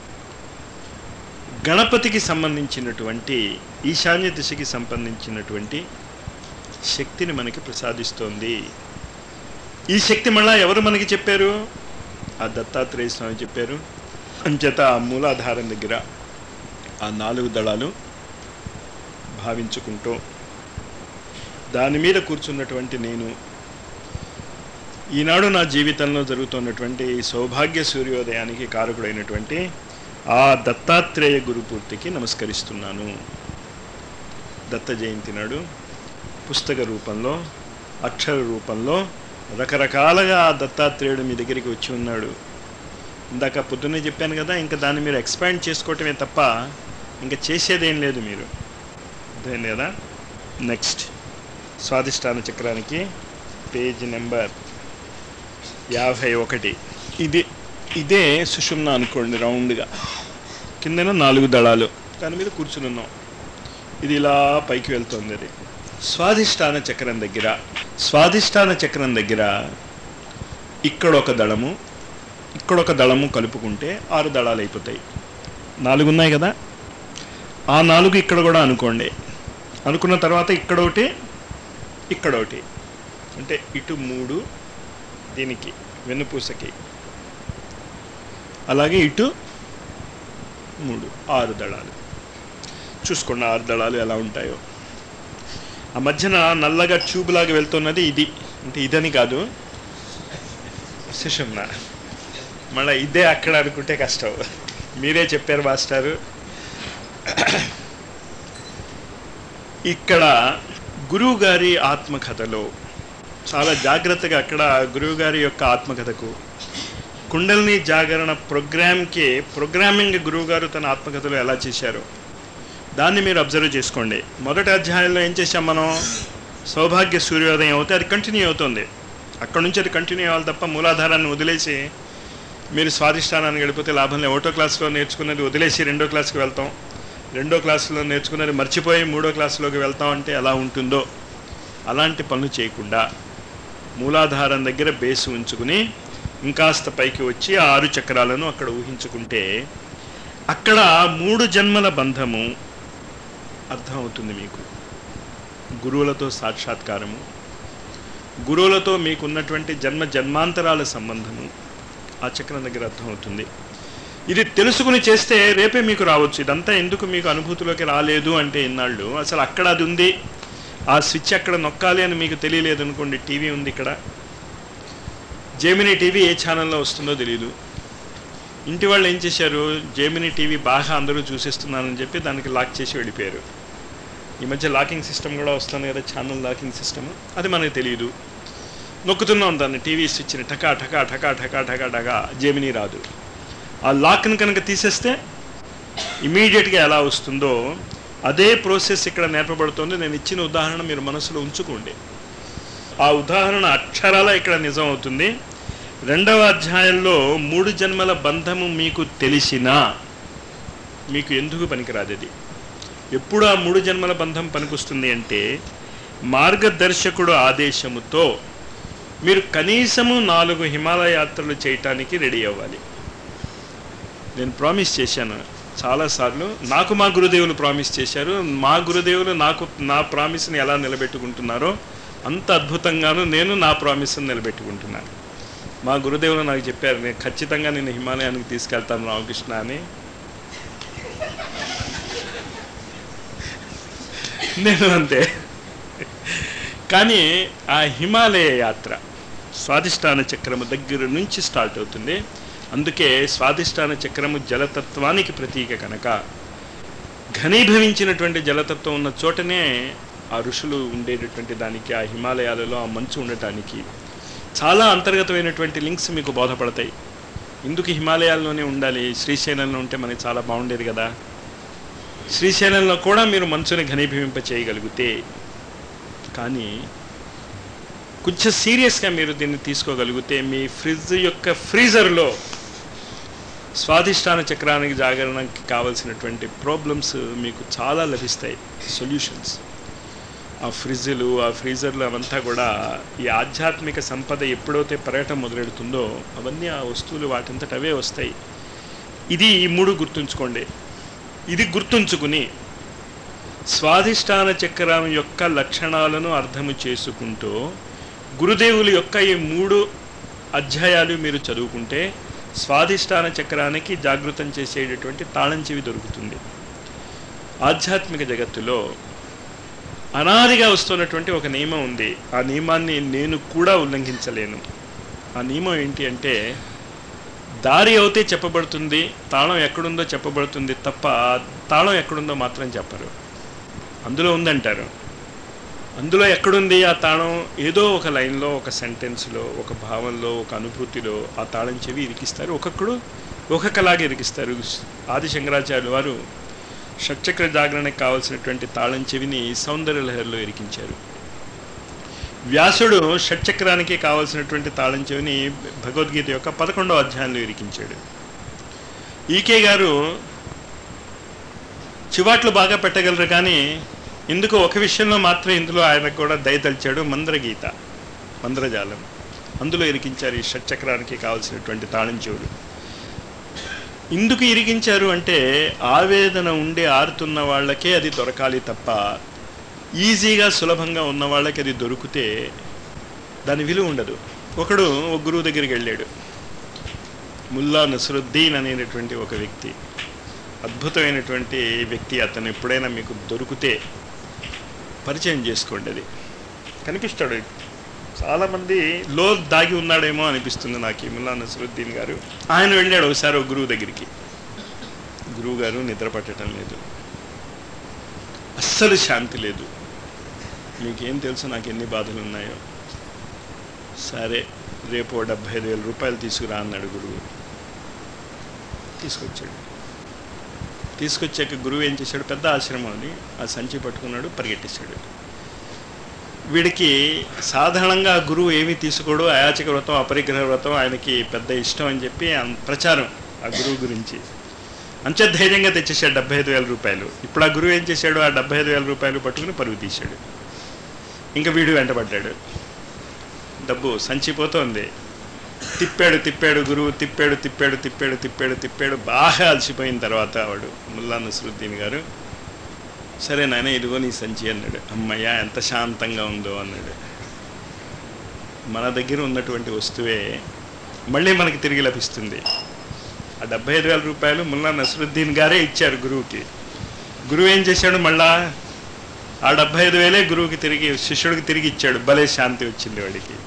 గణపతికి సంబంధించినటువంటి ఈశాన్య దిశకి సంబంధించినటువంటి శక్తిని మనకి ప్రసాదిస్తోంది ఈ శక్తి మళ్ళా ఎవరు మనకి చెప్పారు ఆ దత్తాత్రేయ స్వామి చెప్పారు అంచేత ఆ మూలాధారం దగ్గర ఆ నాలుగు దళాలు భావించుకుంటూ దాని మీద కూర్చున్నటువంటి నేను ఈనాడు నా జీవితంలో జరుగుతున్నటువంటి ఈ సౌభాగ్య సూర్యోదయానికి కారకుడైనటువంటి ఆ దత్తాత్రేయ గురుపూర్తికి నమస్కరిస్తున్నాను దత్త జయంతి నాడు పుస్తక రూపంలో అక్షర రూపంలో రకరకాలుగా ఆ దత్తాత్రేయుడు మీ దగ్గరికి వచ్చి ఉన్నాడు ఇందాక పొద్దున్నే చెప్పాను కదా ఇంకా దాన్ని మీరు ఎక్స్పాండ్ చేసుకోవటమే తప్ప ఇంకా చేసేదేం లేదు మీరు అర్థమైంది కదా నెక్స్ట్ స్వాదిష్టాన చక్రానికి పేజ్ నెంబర్ యాభై ఒకటి ఇది ఇదే సుషుమ్న అనుకోండి రౌండ్గా కిందన నాలుగు దళాలు దాని మీద కూర్చుని ఉన్నాం ఇది ఇలా పైకి వెళ్తుంది అది స్వాదిష్టాన చక్రం దగ్గర స్వాదిష్టాన చక్రం దగ్గర ఇక్కడ ఒక దళము ఇక్కడ ఒక దళము కలుపుకుంటే ఆరు దళాలు అయిపోతాయి నాలుగు ఉన్నాయి కదా ఆ నాలుగు ఇక్కడ కూడా అనుకోండి అనుకున్న తర్వాత ఇక్కడ ఒకటి ఇక్కడ ఒకటి అంటే ఇటు మూడు దీనికి వెన్నుపూసకి అలాగే ఇటు మూడు ఆరు దళాలు చూసుకోండి ఆరు దళాలు ఎలా ఉంటాయో ఆ మధ్యన నల్లగా ట్యూబ్ లాగా వెళ్తున్నది ఇది అంటే ఇదని కాదు సుషుమ్న మళ్ళీ ఇదే అక్కడ అనుకుంటే కష్టం మీరే చెప్పారు మాస్టారు ఇక్కడ గురువు గారి ఆత్మకథలో చాలా జాగ్రత్తగా అక్కడ గురువు గారి యొక్క ఆత్మకథకు కుండలిని జాగరణ ప్రోగ్రామ్కి ప్రోగ్రామింగ్ గురువు గారు తన ఆత్మకథలో ఎలా చేశారో దాన్ని మీరు అబ్జర్వ్ చేసుకోండి మొదటి అధ్యాయంలో ఏం చేశాం మనం సౌభాగ్య సూర్యోదయం అవుతే అది కంటిన్యూ అవుతుంది అక్కడ నుంచి అది కంటిన్యూ అవ్వాలి తప్ప మూలాధారాన్ని వదిలేసి మీరు స్వాధిష్టానాన్ని గడిపోతే లాభం లేదు ఒకటో క్లాస్లో నేర్చుకున్నది వదిలేసి రెండో క్లాస్కి వెళ్తాం రెండో క్లాసులో నేర్చుకున్నది మర్చిపోయి మూడో క్లాసులోకి వెళ్తాం అంటే ఎలా ఉంటుందో అలాంటి పనులు చేయకుండా మూలాధారం దగ్గర బేస్ ఉంచుకుని ఇంకాస్త పైకి వచ్చి ఆ ఆరు చక్రాలను అక్కడ ఊహించుకుంటే అక్కడ మూడు జన్మల బంధము అర్థమవుతుంది మీకు గురువులతో సాక్షాత్కారము గురువులతో మీకున్నటువంటి జన్మ జన్మాంతరాల సంబంధము ఆ చక్రం దగ్గర అర్థమవుతుంది ఇది తెలుసుకుని చేస్తే రేపే మీకు రావచ్చు ఇదంతా ఎందుకు మీకు అనుభూతిలోకి రాలేదు అంటే ఇన్నాళ్ళు అసలు అక్కడ అది ఉంది ఆ స్విచ్ అక్కడ నొక్కాలి అని మీకు తెలియలేదు అనుకోండి టీవీ ఉంది ఇక్కడ జేమినీ టీవీ ఏ ఛానల్లో వస్తుందో తెలియదు ఇంటి వాళ్ళు ఏం చేశారు జేమినీ టీవీ బాగా అందరూ చూసేస్తున్నారని చెప్పి దానికి లాక్ చేసి వెళ్ళిపోయారు ఈ మధ్య లాకింగ్ సిస్టమ్ కూడా వస్తుంది కదా ఛానల్ లాకింగ్ సిస్టమ్ అది మనకు తెలియదు నొక్కుతున్నాం దాన్ని టీవీ స్విచ్ని టకా టకా టకా టకా టకా టకా జేమినీ రాదు ఆ లాక్ని కనుక తీసేస్తే ఇమీడియట్గా ఎలా వస్తుందో అదే ప్రాసెస్ ఇక్కడ నేర్పబడుతుంది నేను ఇచ్చిన ఉదాహరణ మీరు మనసులో ఉంచుకోండి ఆ ఉదాహరణ అక్షరాల ఇక్కడ నిజం అవుతుంది రెండవ అధ్యాయంలో మూడు జన్మల బంధము మీకు తెలిసినా మీకు ఎందుకు పనికిరాదు అది ఎప్పుడు ఆ మూడు జన్మల బంధం పనికొస్తుంది అంటే మార్గదర్శకుడు ఆదేశముతో మీరు కనీసము నాలుగు హిమాలయ యాత్రలు చేయటానికి రెడీ అవ్వాలి నేను ప్రామిస్ చేశాను చాలాసార్లు నాకు మా గురుదేవులు ప్రామిస్ చేశారు మా గురుదేవులు నాకు నా ప్రామిస్ని ఎలా నిలబెట్టుకుంటున్నారో అంత అద్భుతంగాను నేను నా ప్రామిస్ని నిలబెట్టుకుంటున్నాను మా గురుదేవులు నాకు చెప్పారు నేను ఖచ్చితంగా నేను హిమాలయానికి తీసుకెళ్తాను రామకృష్ణ అని నేను అంతే కానీ ఆ హిమాలయ యాత్ర స్వాదిష్టాన చక్రము దగ్గర నుంచి స్టార్ట్ అవుతుంది అందుకే స్వాదిష్టాన చక్రము జలతత్వానికి ప్రతీక కనుక ఘనీభవించినటువంటి జలతత్వం ఉన్న చోటనే ఆ ఋషులు ఉండేటటువంటి దానికి ఆ హిమాలయాలలో ఆ మంచు ఉండటానికి చాలా అంతర్గతమైనటువంటి లింక్స్ మీకు బోధపడతాయి ఎందుకు హిమాలయాల్లోనే ఉండాలి శ్రీశైలంలో ఉంటే మనకి చాలా బాగుండేది కదా శ్రీశైలంలో కూడా మీరు మంచుని ఘనీభవింప చేయగలిగితే కానీ కొంచెం సీరియస్గా మీరు దీన్ని తీసుకోగలిగితే మీ ఫ్రిడ్జ్ యొక్క ఫ్రీజర్లో స్వాదిష్టాన చక్రానికి జాగరణకి కావలసినటువంటి ప్రాబ్లమ్స్ మీకు చాలా లభిస్తాయి సొల్యూషన్స్ ఆ ఫ్రిడ్జ్లు ఆ ఫ్రీజర్లు అవంతా కూడా ఈ ఆధ్యాత్మిక సంపద ఎప్పుడైతే పెరగటం మొదలెడుతుందో అవన్నీ ఆ వస్తువులు వాటింతట అవే వస్తాయి ఇది ఈ మూడు గుర్తుంచుకోండి ఇది గుర్తుంచుకుని స్వాధిష్టాన చక్రం యొక్క లక్షణాలను అర్థము చేసుకుంటూ గురుదేవుల యొక్క ఈ మూడు అధ్యాయాలు మీరు చదువుకుంటే స్వాధిష్టాన చక్రానికి జాగృతం చేసేటటువంటి తాళం చెవి దొరుకుతుంది ఆధ్యాత్మిక జగత్తులో అనాదిగా వస్తున్నటువంటి ఒక నియమం ఉంది ఆ నియమాన్ని నేను కూడా ఉల్లంఘించలేను ఆ నియమం ఏంటి అంటే దారి అవుతే చెప్పబడుతుంది తాళం ఎక్కడుందో చెప్పబడుతుంది తప్ప తాళం ఎక్కడుందో మాత్రం చెప్పరు అందులో ఉందంటారు అందులో ఎక్కడుంది ఆ తాళం ఏదో ఒక లైన్లో ఒక సెంటెన్స్లో ఒక భావంలో ఒక అనుభూతిలో ఆ తాళం చెవి ఇరికిస్తారు ఒక్కొక్కడు ఒక్కొక్కలాగా ఇరికిస్తారు ఆది శంకరాచార్యులు వారు షట్చక్ర జాగరణకు కావాల్సినటువంటి తాళం చెవిని సౌందర్య లహరిలో ఇరికించారు వ్యాసుడు షట్చక్రానికి కావాల్సినటువంటి తాళం చెవిని భగవద్గీత యొక్క పదకొండవ అధ్యాయంలో ఇరికించాడు ఈకే గారు చివాట్లు బాగా పెట్టగలరు కానీ ఇందుకు ఒక విషయంలో మాత్రం ఇందులో ఆయన కూడా దయతలిచాడు మంద్రగీత మంద్రజాలం అందులో ఇరికించారు ఈ షట్చక్రానికి కావాల్సినటువంటి తాళం చెవులు ఇందుకు ఇరికించారు అంటే ఆవేదన ఉండి ఆరుతున్న వాళ్ళకే అది దొరకాలి తప్ప ఈజీగా సులభంగా ఉన్న వాళ్ళకి అది దొరికితే దాని విలువ ఉండదు ఒకడు ఒక గురువు దగ్గరికి వెళ్ళాడు ముల్లా నసరుద్దీన్ అనేటటువంటి ఒక వ్యక్తి అద్భుతమైనటువంటి వ్యక్తి అతను ఎప్పుడైనా మీకు దొరికితే పరిచయం చేసుకోండి అది కనిపిస్తాడు చాలామంది లో దాగి ఉన్నాడేమో అనిపిస్తుంది నాకు ఈ ముల్లా నసరుద్దీన్ గారు ఆయన వెళ్ళాడు ఒకసారి ఒక గురువు దగ్గరికి గురువు గారు నిద్ర పట్టడం లేదు అస్సలు శాంతి లేదు మీకేం తెలుసు నాకు ఎన్ని బాధలు ఉన్నాయో సరే రేపు ఓ డెబ్భై ఐదు వేల రూపాయలు తీసుకురా అన్నాడు గురువు తీసుకొచ్చాడు తీసుకొచ్చాక గురువు ఏం చేశాడు పెద్ద ఆశ్రమం అది ఆ సంచి పట్టుకున్నాడు పరిగెట్టేశాడు వీడికి సాధారణంగా ఆ గురువు ఏమీ తీసుకోడు అయాచక వ్రతం అపరిగ్రహ వ్రతం ఆయనకి పెద్ద ఇష్టం అని చెప్పి అన్- ప్రచారం ఆ గురువు గురించి అంచె ధైర్యంగా తెచ్చేసాడు డెబ్బై ఐదు వేల రూపాయలు ఇప్పుడు ఆ గురువు ఏం చేశాడు ఆ డెబ్బై ఐదు వేల రూపాయలు పట్టుకుని పరుగు తీశాడు ఇంకా వీడు వెంటబడ్డాడు డబ్బు సంచిపోతోంది తిప్పాడు తిప్పాడు గురువు తిప్పాడు తిప్పాడు తిప్పాడు తిప్పాడు తిప్పాడు బాగా అలసిపోయిన తర్వాత వాడు ముల్లా నసరుద్దీన్ గారు సరే నాయన ఇదిగో నీ సంచి అన్నాడు అమ్మయ్య ఎంత శాంతంగా ఉందో అన్నాడు మన దగ్గర ఉన్నటువంటి వస్తువే మళ్ళీ మనకి తిరిగి లభిస్తుంది ఆ డెబ్బై ఐదు వేల రూపాయలు ముల్లా నసరుద్దీన్ గారే ఇచ్చారు గురువుకి గురువు ఏం చేశాడు మళ్ళా ఆ డెబ్బై ఐదు వేలే గురువుకి తిరిగి శిష్యుడికి తిరిగి ఇచ్చాడు భలే శాంతి వచ్చింది వాడికి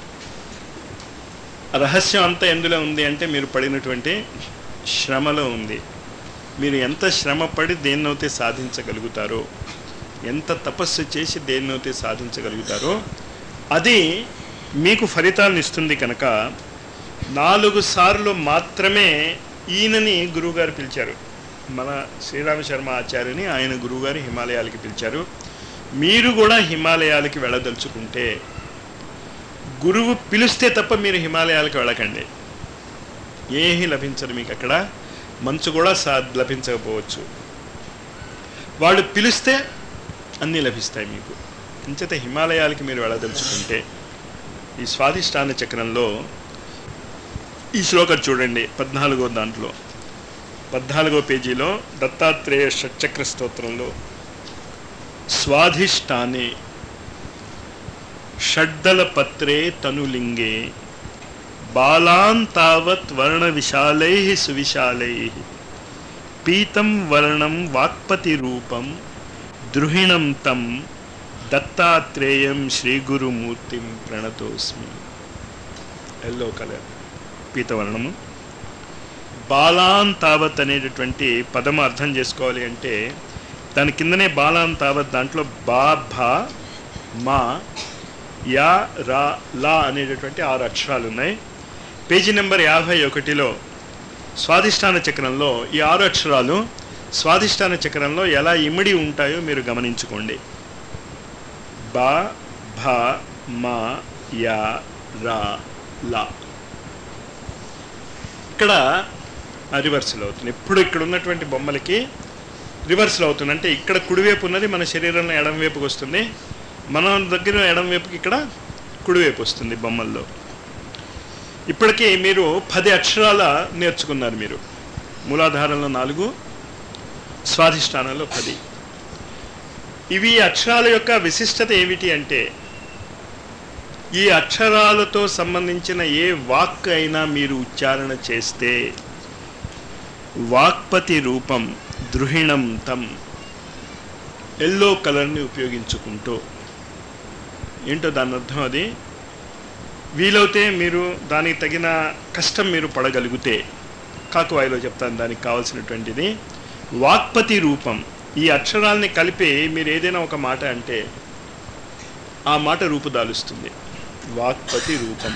ఆ రహస్యం అంతా ఎందులో ఉంది అంటే మీరు పడినటువంటి శ్రమలో ఉంది మీరు ఎంత శ్రమ పడి దేన్నైతే సాధించగలుగుతారో ఎంత తపస్సు చేసి దేన్నైతే సాధించగలుగుతారో అది మీకు ఫలితాలను ఇస్తుంది కనుక నాలుగు సార్లు మాత్రమే ఈయనని గురువుగారు పిలిచారు మన శ్రీరామ శర్మ ఆచార్యని ఆయన గురువుగారు హిమాలయాలకి పిలిచారు మీరు కూడా హిమాలయాలకి వెళ్ళదలుచుకుంటే గురువు పిలిస్తే తప్ప మీరు హిమాలయాలకు వెళ్ళకండి ఏమీ లభించదు మీకు అక్కడ మంచు కూడా సా లభించకపోవచ్చు వాళ్ళు పిలిస్తే అన్నీ లభిస్తాయి మీకు అంచేత హిమాలయాలకి మీరు వెళ్ళదలుచుకుంటే ఈ స్వాధిష్టాన చక్రంలో ఈ శ్లోకం చూడండి పద్నాలుగో దాంట్లో పద్నాలుగో పేజీలో దత్తాత్రేయ షట్చక్ర స్తోత్రంలో స్వాధిష్టానే షడ్దల పత్రే తనులింగే బాలాన్ తావత్ వర్ణ విశాలై సువిశాలై పీతం వర్ణం వాక్పతి రూపం ద్రుహిణం తం దత్తాత్రేయం శ్రీగురుమూర్తిం ప్రణతోస్మి ఎల్లో కలర్ పీతవర్ణము బాలాన్ తావత్ అనేటటువంటి పదము అర్థం చేసుకోవాలి అంటే దాని కిందనే బాలాన్ తావత్ దాంట్లో బా భా మా యా రా లా అనేటటువంటి ఆరు అక్షరాలు ఉన్నాయి పేజీ నెంబర్ యాభై ఒకటిలో స్వాధిష్టాన చక్రంలో ఈ ఆరు అక్షరాలు స్వాధిష్టాన చక్రంలో ఎలా ఇమిడి ఉంటాయో మీరు గమనించుకోండి బా భ మా యా రా లా ఇక్కడ రివర్సల్ అవుతుంది ఎప్పుడు ఇక్కడ ఉన్నటువంటి బొమ్మలకి రివర్సల్ అవుతుంది అంటే ఇక్కడ కుడివైపు ఉన్నది మన శరీరంలో ఎడం వైపుకి వస్తుంది మన దగ్గర ఎడం వైపుకి ఇక్కడ కుడివైపు వస్తుంది బొమ్మల్లో ఇప్పటికీ మీరు పది అక్షరాల నేర్చుకున్నారు మీరు మూలాధారంలో నాలుగు స్వాధిష్టానంలో పది ఇవి ఈ అక్షరాల యొక్క విశిష్టత ఏమిటి అంటే ఈ అక్షరాలతో సంబంధించిన ఏ వాక్ అయినా మీరు ఉచ్చారణ చేస్తే వాక్పతి రూపం ద్రుహిణం తం ఎల్లో కలర్ని ఉపయోగించుకుంటూ ఏంటో దాని అర్థం అది వీలైతే మీరు దానికి తగిన కష్టం మీరు పడగలిగితే కాకువాయిలో చెప్తాను దానికి కావాల్సినటువంటిది వాక్పతి రూపం ఈ అక్షరాల్ని కలిపి మీరు ఏదైనా ఒక మాట అంటే ఆ మాట రూపుదాలుస్తుంది వాక్పతి రూపం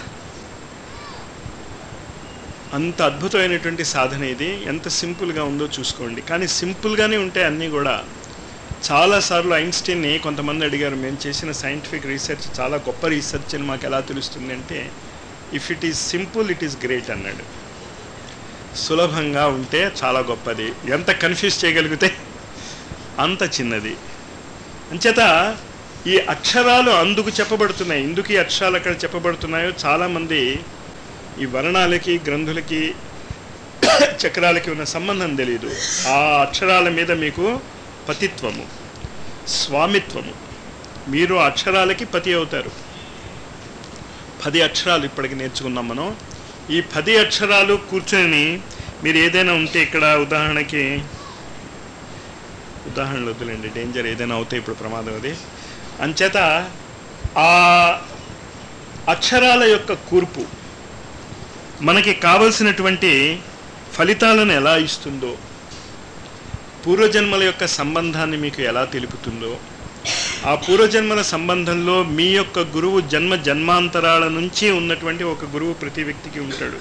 అంత అద్భుతమైనటువంటి సాధన ఇది ఎంత సింపుల్గా ఉందో చూసుకోండి కానీ సింపుల్గానే ఉంటాయి అన్నీ కూడా చాలాసార్లు ఐన్స్టీన్ని కొంతమంది అడిగారు మేము చేసిన సైంటిఫిక్ రీసెర్చ్ చాలా గొప్ప రీసెర్చ్ అని మాకు ఎలా తెలుస్తుంది అంటే if it is simple it is great అన్నాడు సులభంగా ఉంటే చాలా గొప్పది ఎంత కన్ఫ్యూజ్ చేయగలిగితే అంత చిన్నది అంచేత ఈ అక్షరాలు అందుకు చెప్పబడుతున్నాయి ఎందుకు ఈ అక్షరాలు అక్కడ చెప్పబడుతున్నాయో చాలామంది ఈ వర్ణాలకి గ్రంథులకి చక్రాలకి ఉన్న సంబంధం తెలియదు ఆ అక్షరాల మీద మీకు పతిత్వము స్వామిత్వము మీరు అక్షరాలకి పతి అవుతారు పది అక్షరాలు ఇప్పటికి నేర్చుకున్నాం మనం ఈ పది అక్షరాలు కూర్చొని మీరు ఏదైనా ఉంటే ఇక్కడ ఉదాహరణకి ఉదాహరణలు వద్దులేండి డేంజర్ ఏదైనా అవుతే ఇప్పుడు ప్రమాదం అది అంచేత ఆ అక్షరాల యొక్క కూర్పు మనకి కావలసినటువంటి ఫలితాలను ఎలా ఇస్తుందో పూర్వజన్మల యొక్క సంబంధాన్ని మీకు ఎలా తెలుపుతుందో ఆ పూర్వజన్మల సంబంధంలో మీ యొక్క గురువు జన్మ జన్మాంతరాల నుంచి ఉన్నటువంటి ఒక గురువు ప్రతి వ్యక్తికి ఉంటాడు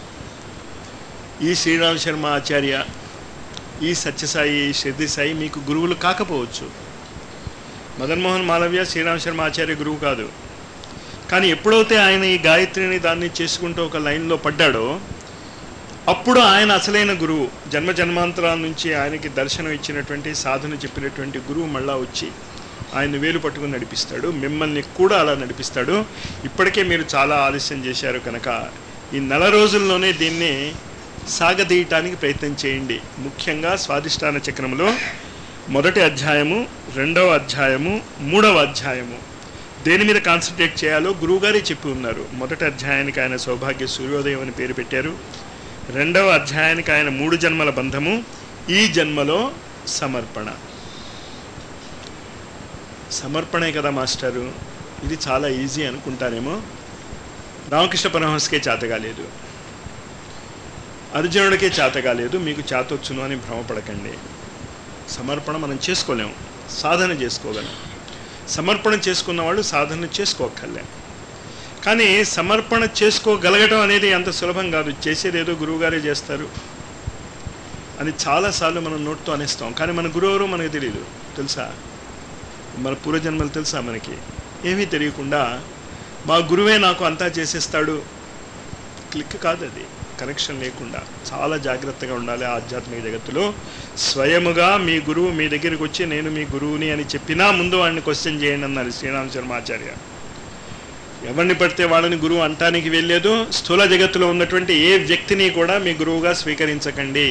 ఈ శ్రీరామ్ శర్మ ఆచార్య ఈ సత్యసాయి ఈ షిర్ది సాయి మీకు గురువులు కాకపోవచ్చు మదన్మోహన్ మాలవ్య శ్రీరామ్ శర్మ ఆచార్య గురువు కాదు కానీ ఎప్పుడైతే ఆయన ఈ గాయత్రిని దాన్ని చేసుకుంటూ ఒక లైన్లో పడ్డాడో అప్పుడు ఆయన అసలైన గురువు జన్మ జన్మాంతరాల నుంచి ఆయనకి దర్శనం ఇచ్చినటువంటి సాధన చెప్పినటువంటి గురువు మళ్ళా వచ్చి ఆయన వేలు పట్టుకుని నడిపిస్తాడు మిమ్మల్ని కూడా అలా నడిపిస్తాడు ఇప్పటికే మీరు చాలా ఆలస్యం చేశారు కనుక ఈ నెల రోజుల్లోనే దీన్ని సాగదీయటానికి ప్రయత్నం చేయండి ముఖ్యంగా స్వాదిష్టాన చక్రంలో మొదటి అధ్యాయము రెండవ అధ్యాయము మూడవ అధ్యాయము దేని మీద కాన్సన్ట్రేట్ చేయాలో గురువుగారే చెప్పి ఉన్నారు మొదటి అధ్యాయానికి ఆయన సౌభాగ్య సూర్యోదయం అని పేరు పెట్టారు రెండవ అధ్యాయానికి ఆయన మూడు జన్మల బంధము ఈ జన్మలో సమర్పణ సమర్పణే కదా మాస్టరు ఇది చాలా ఈజీ అనుకుంటారేమో రామకృష్ణ పరమహంసకే చేతగాలేదు అర్జునుడికే చేతగాలేదు మీకు చేతొచ్చును అని భ్రమపడకండి సమర్పణ మనం చేసుకోలేము సాధన చేసుకోగలం సమర్పణ చేసుకున్న వాళ్ళు సాధన చేసుకోక్కర్లే కానీ సమర్పణ చేసుకోగలగటం అనేది అంత సులభం కాదు చేసేది ఏదో గురువుగారే చేస్తారు అని చాలాసార్లు మనం నోట్తో అనేస్తాం కానీ మన గురువురు మనకు తెలియదు తెలుసా మన పూర్వజన్మలు తెలుసా మనకి ఏమీ తెలియకుండా మా గురువే నాకు అంతా చేసేస్తాడు క్లిక్ కాదు అది కనెక్షన్ లేకుండా చాలా జాగ్రత్తగా ఉండాలి ఆధ్యాత్మిక జగత్తులో స్వయముగా మీ గురువు మీ దగ్గరికి వచ్చి నేను మీ గురువుని అని చెప్పినా ముందు వాడిని క్వశ్చన్ చేయండి అన్నారు శ్రీరామ్ శర్మ ఆచార్య ఎవరిని పడితే వాళ్ళని గురువు అంటానికి వెళ్ళలేదు స్థూల జగత్తులో ఉన్నటువంటి ఏ వ్యక్తిని కూడా మీ గురువుగా స్వీకరించకండి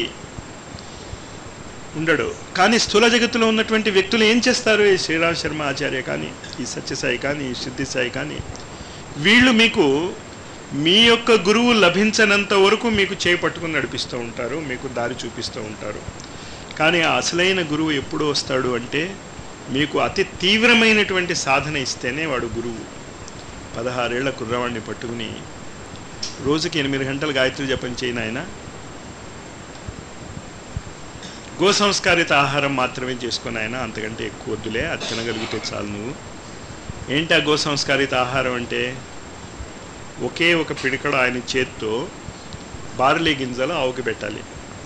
ఉండడు కానీ స్థూల జగత్తులో ఉన్నటువంటి వ్యక్తులు ఏం చేస్తారు ఈ శ్రీరామ్ శర్మ ఆచార్య కానీ ఈ సత్యసాయి కానీ ఈ సిద్ధి సాయి కానీ వీళ్ళు మీకు మీ యొక్క గురువు లభించనంత వరకు మీకు చేయి పట్టుకుని నడిపిస్తూ ఉంటారు మీకు దారి చూపిస్తూ ఉంటారు కానీ ఆ అసలైన గురువు ఎప్పుడు వస్తాడు అంటే మీకు అతి తీవ్రమైనటువంటి సాధన ఇస్తేనే వాడు గురువు పదహారేళ్ల కుర్రవాడిని పట్టుకుని రోజుకి ఎనిమిది గంటలు గాయత్రి జపం చేయను ఆయన గో సంస్కారిత ఆహారం మాత్రమే చేసుకుని ఆయన అంతకంటే ఎక్కువ వద్దులే అది తినగలిగితే చాలు నువ్వు ఏంటి ఆ గో సంస్కారిత ఆహారం అంటే ఒకే ఒక పిడికడ ఆయన చేత్తో బార్లీ గింజలు ఆవుకి పెట్టాలి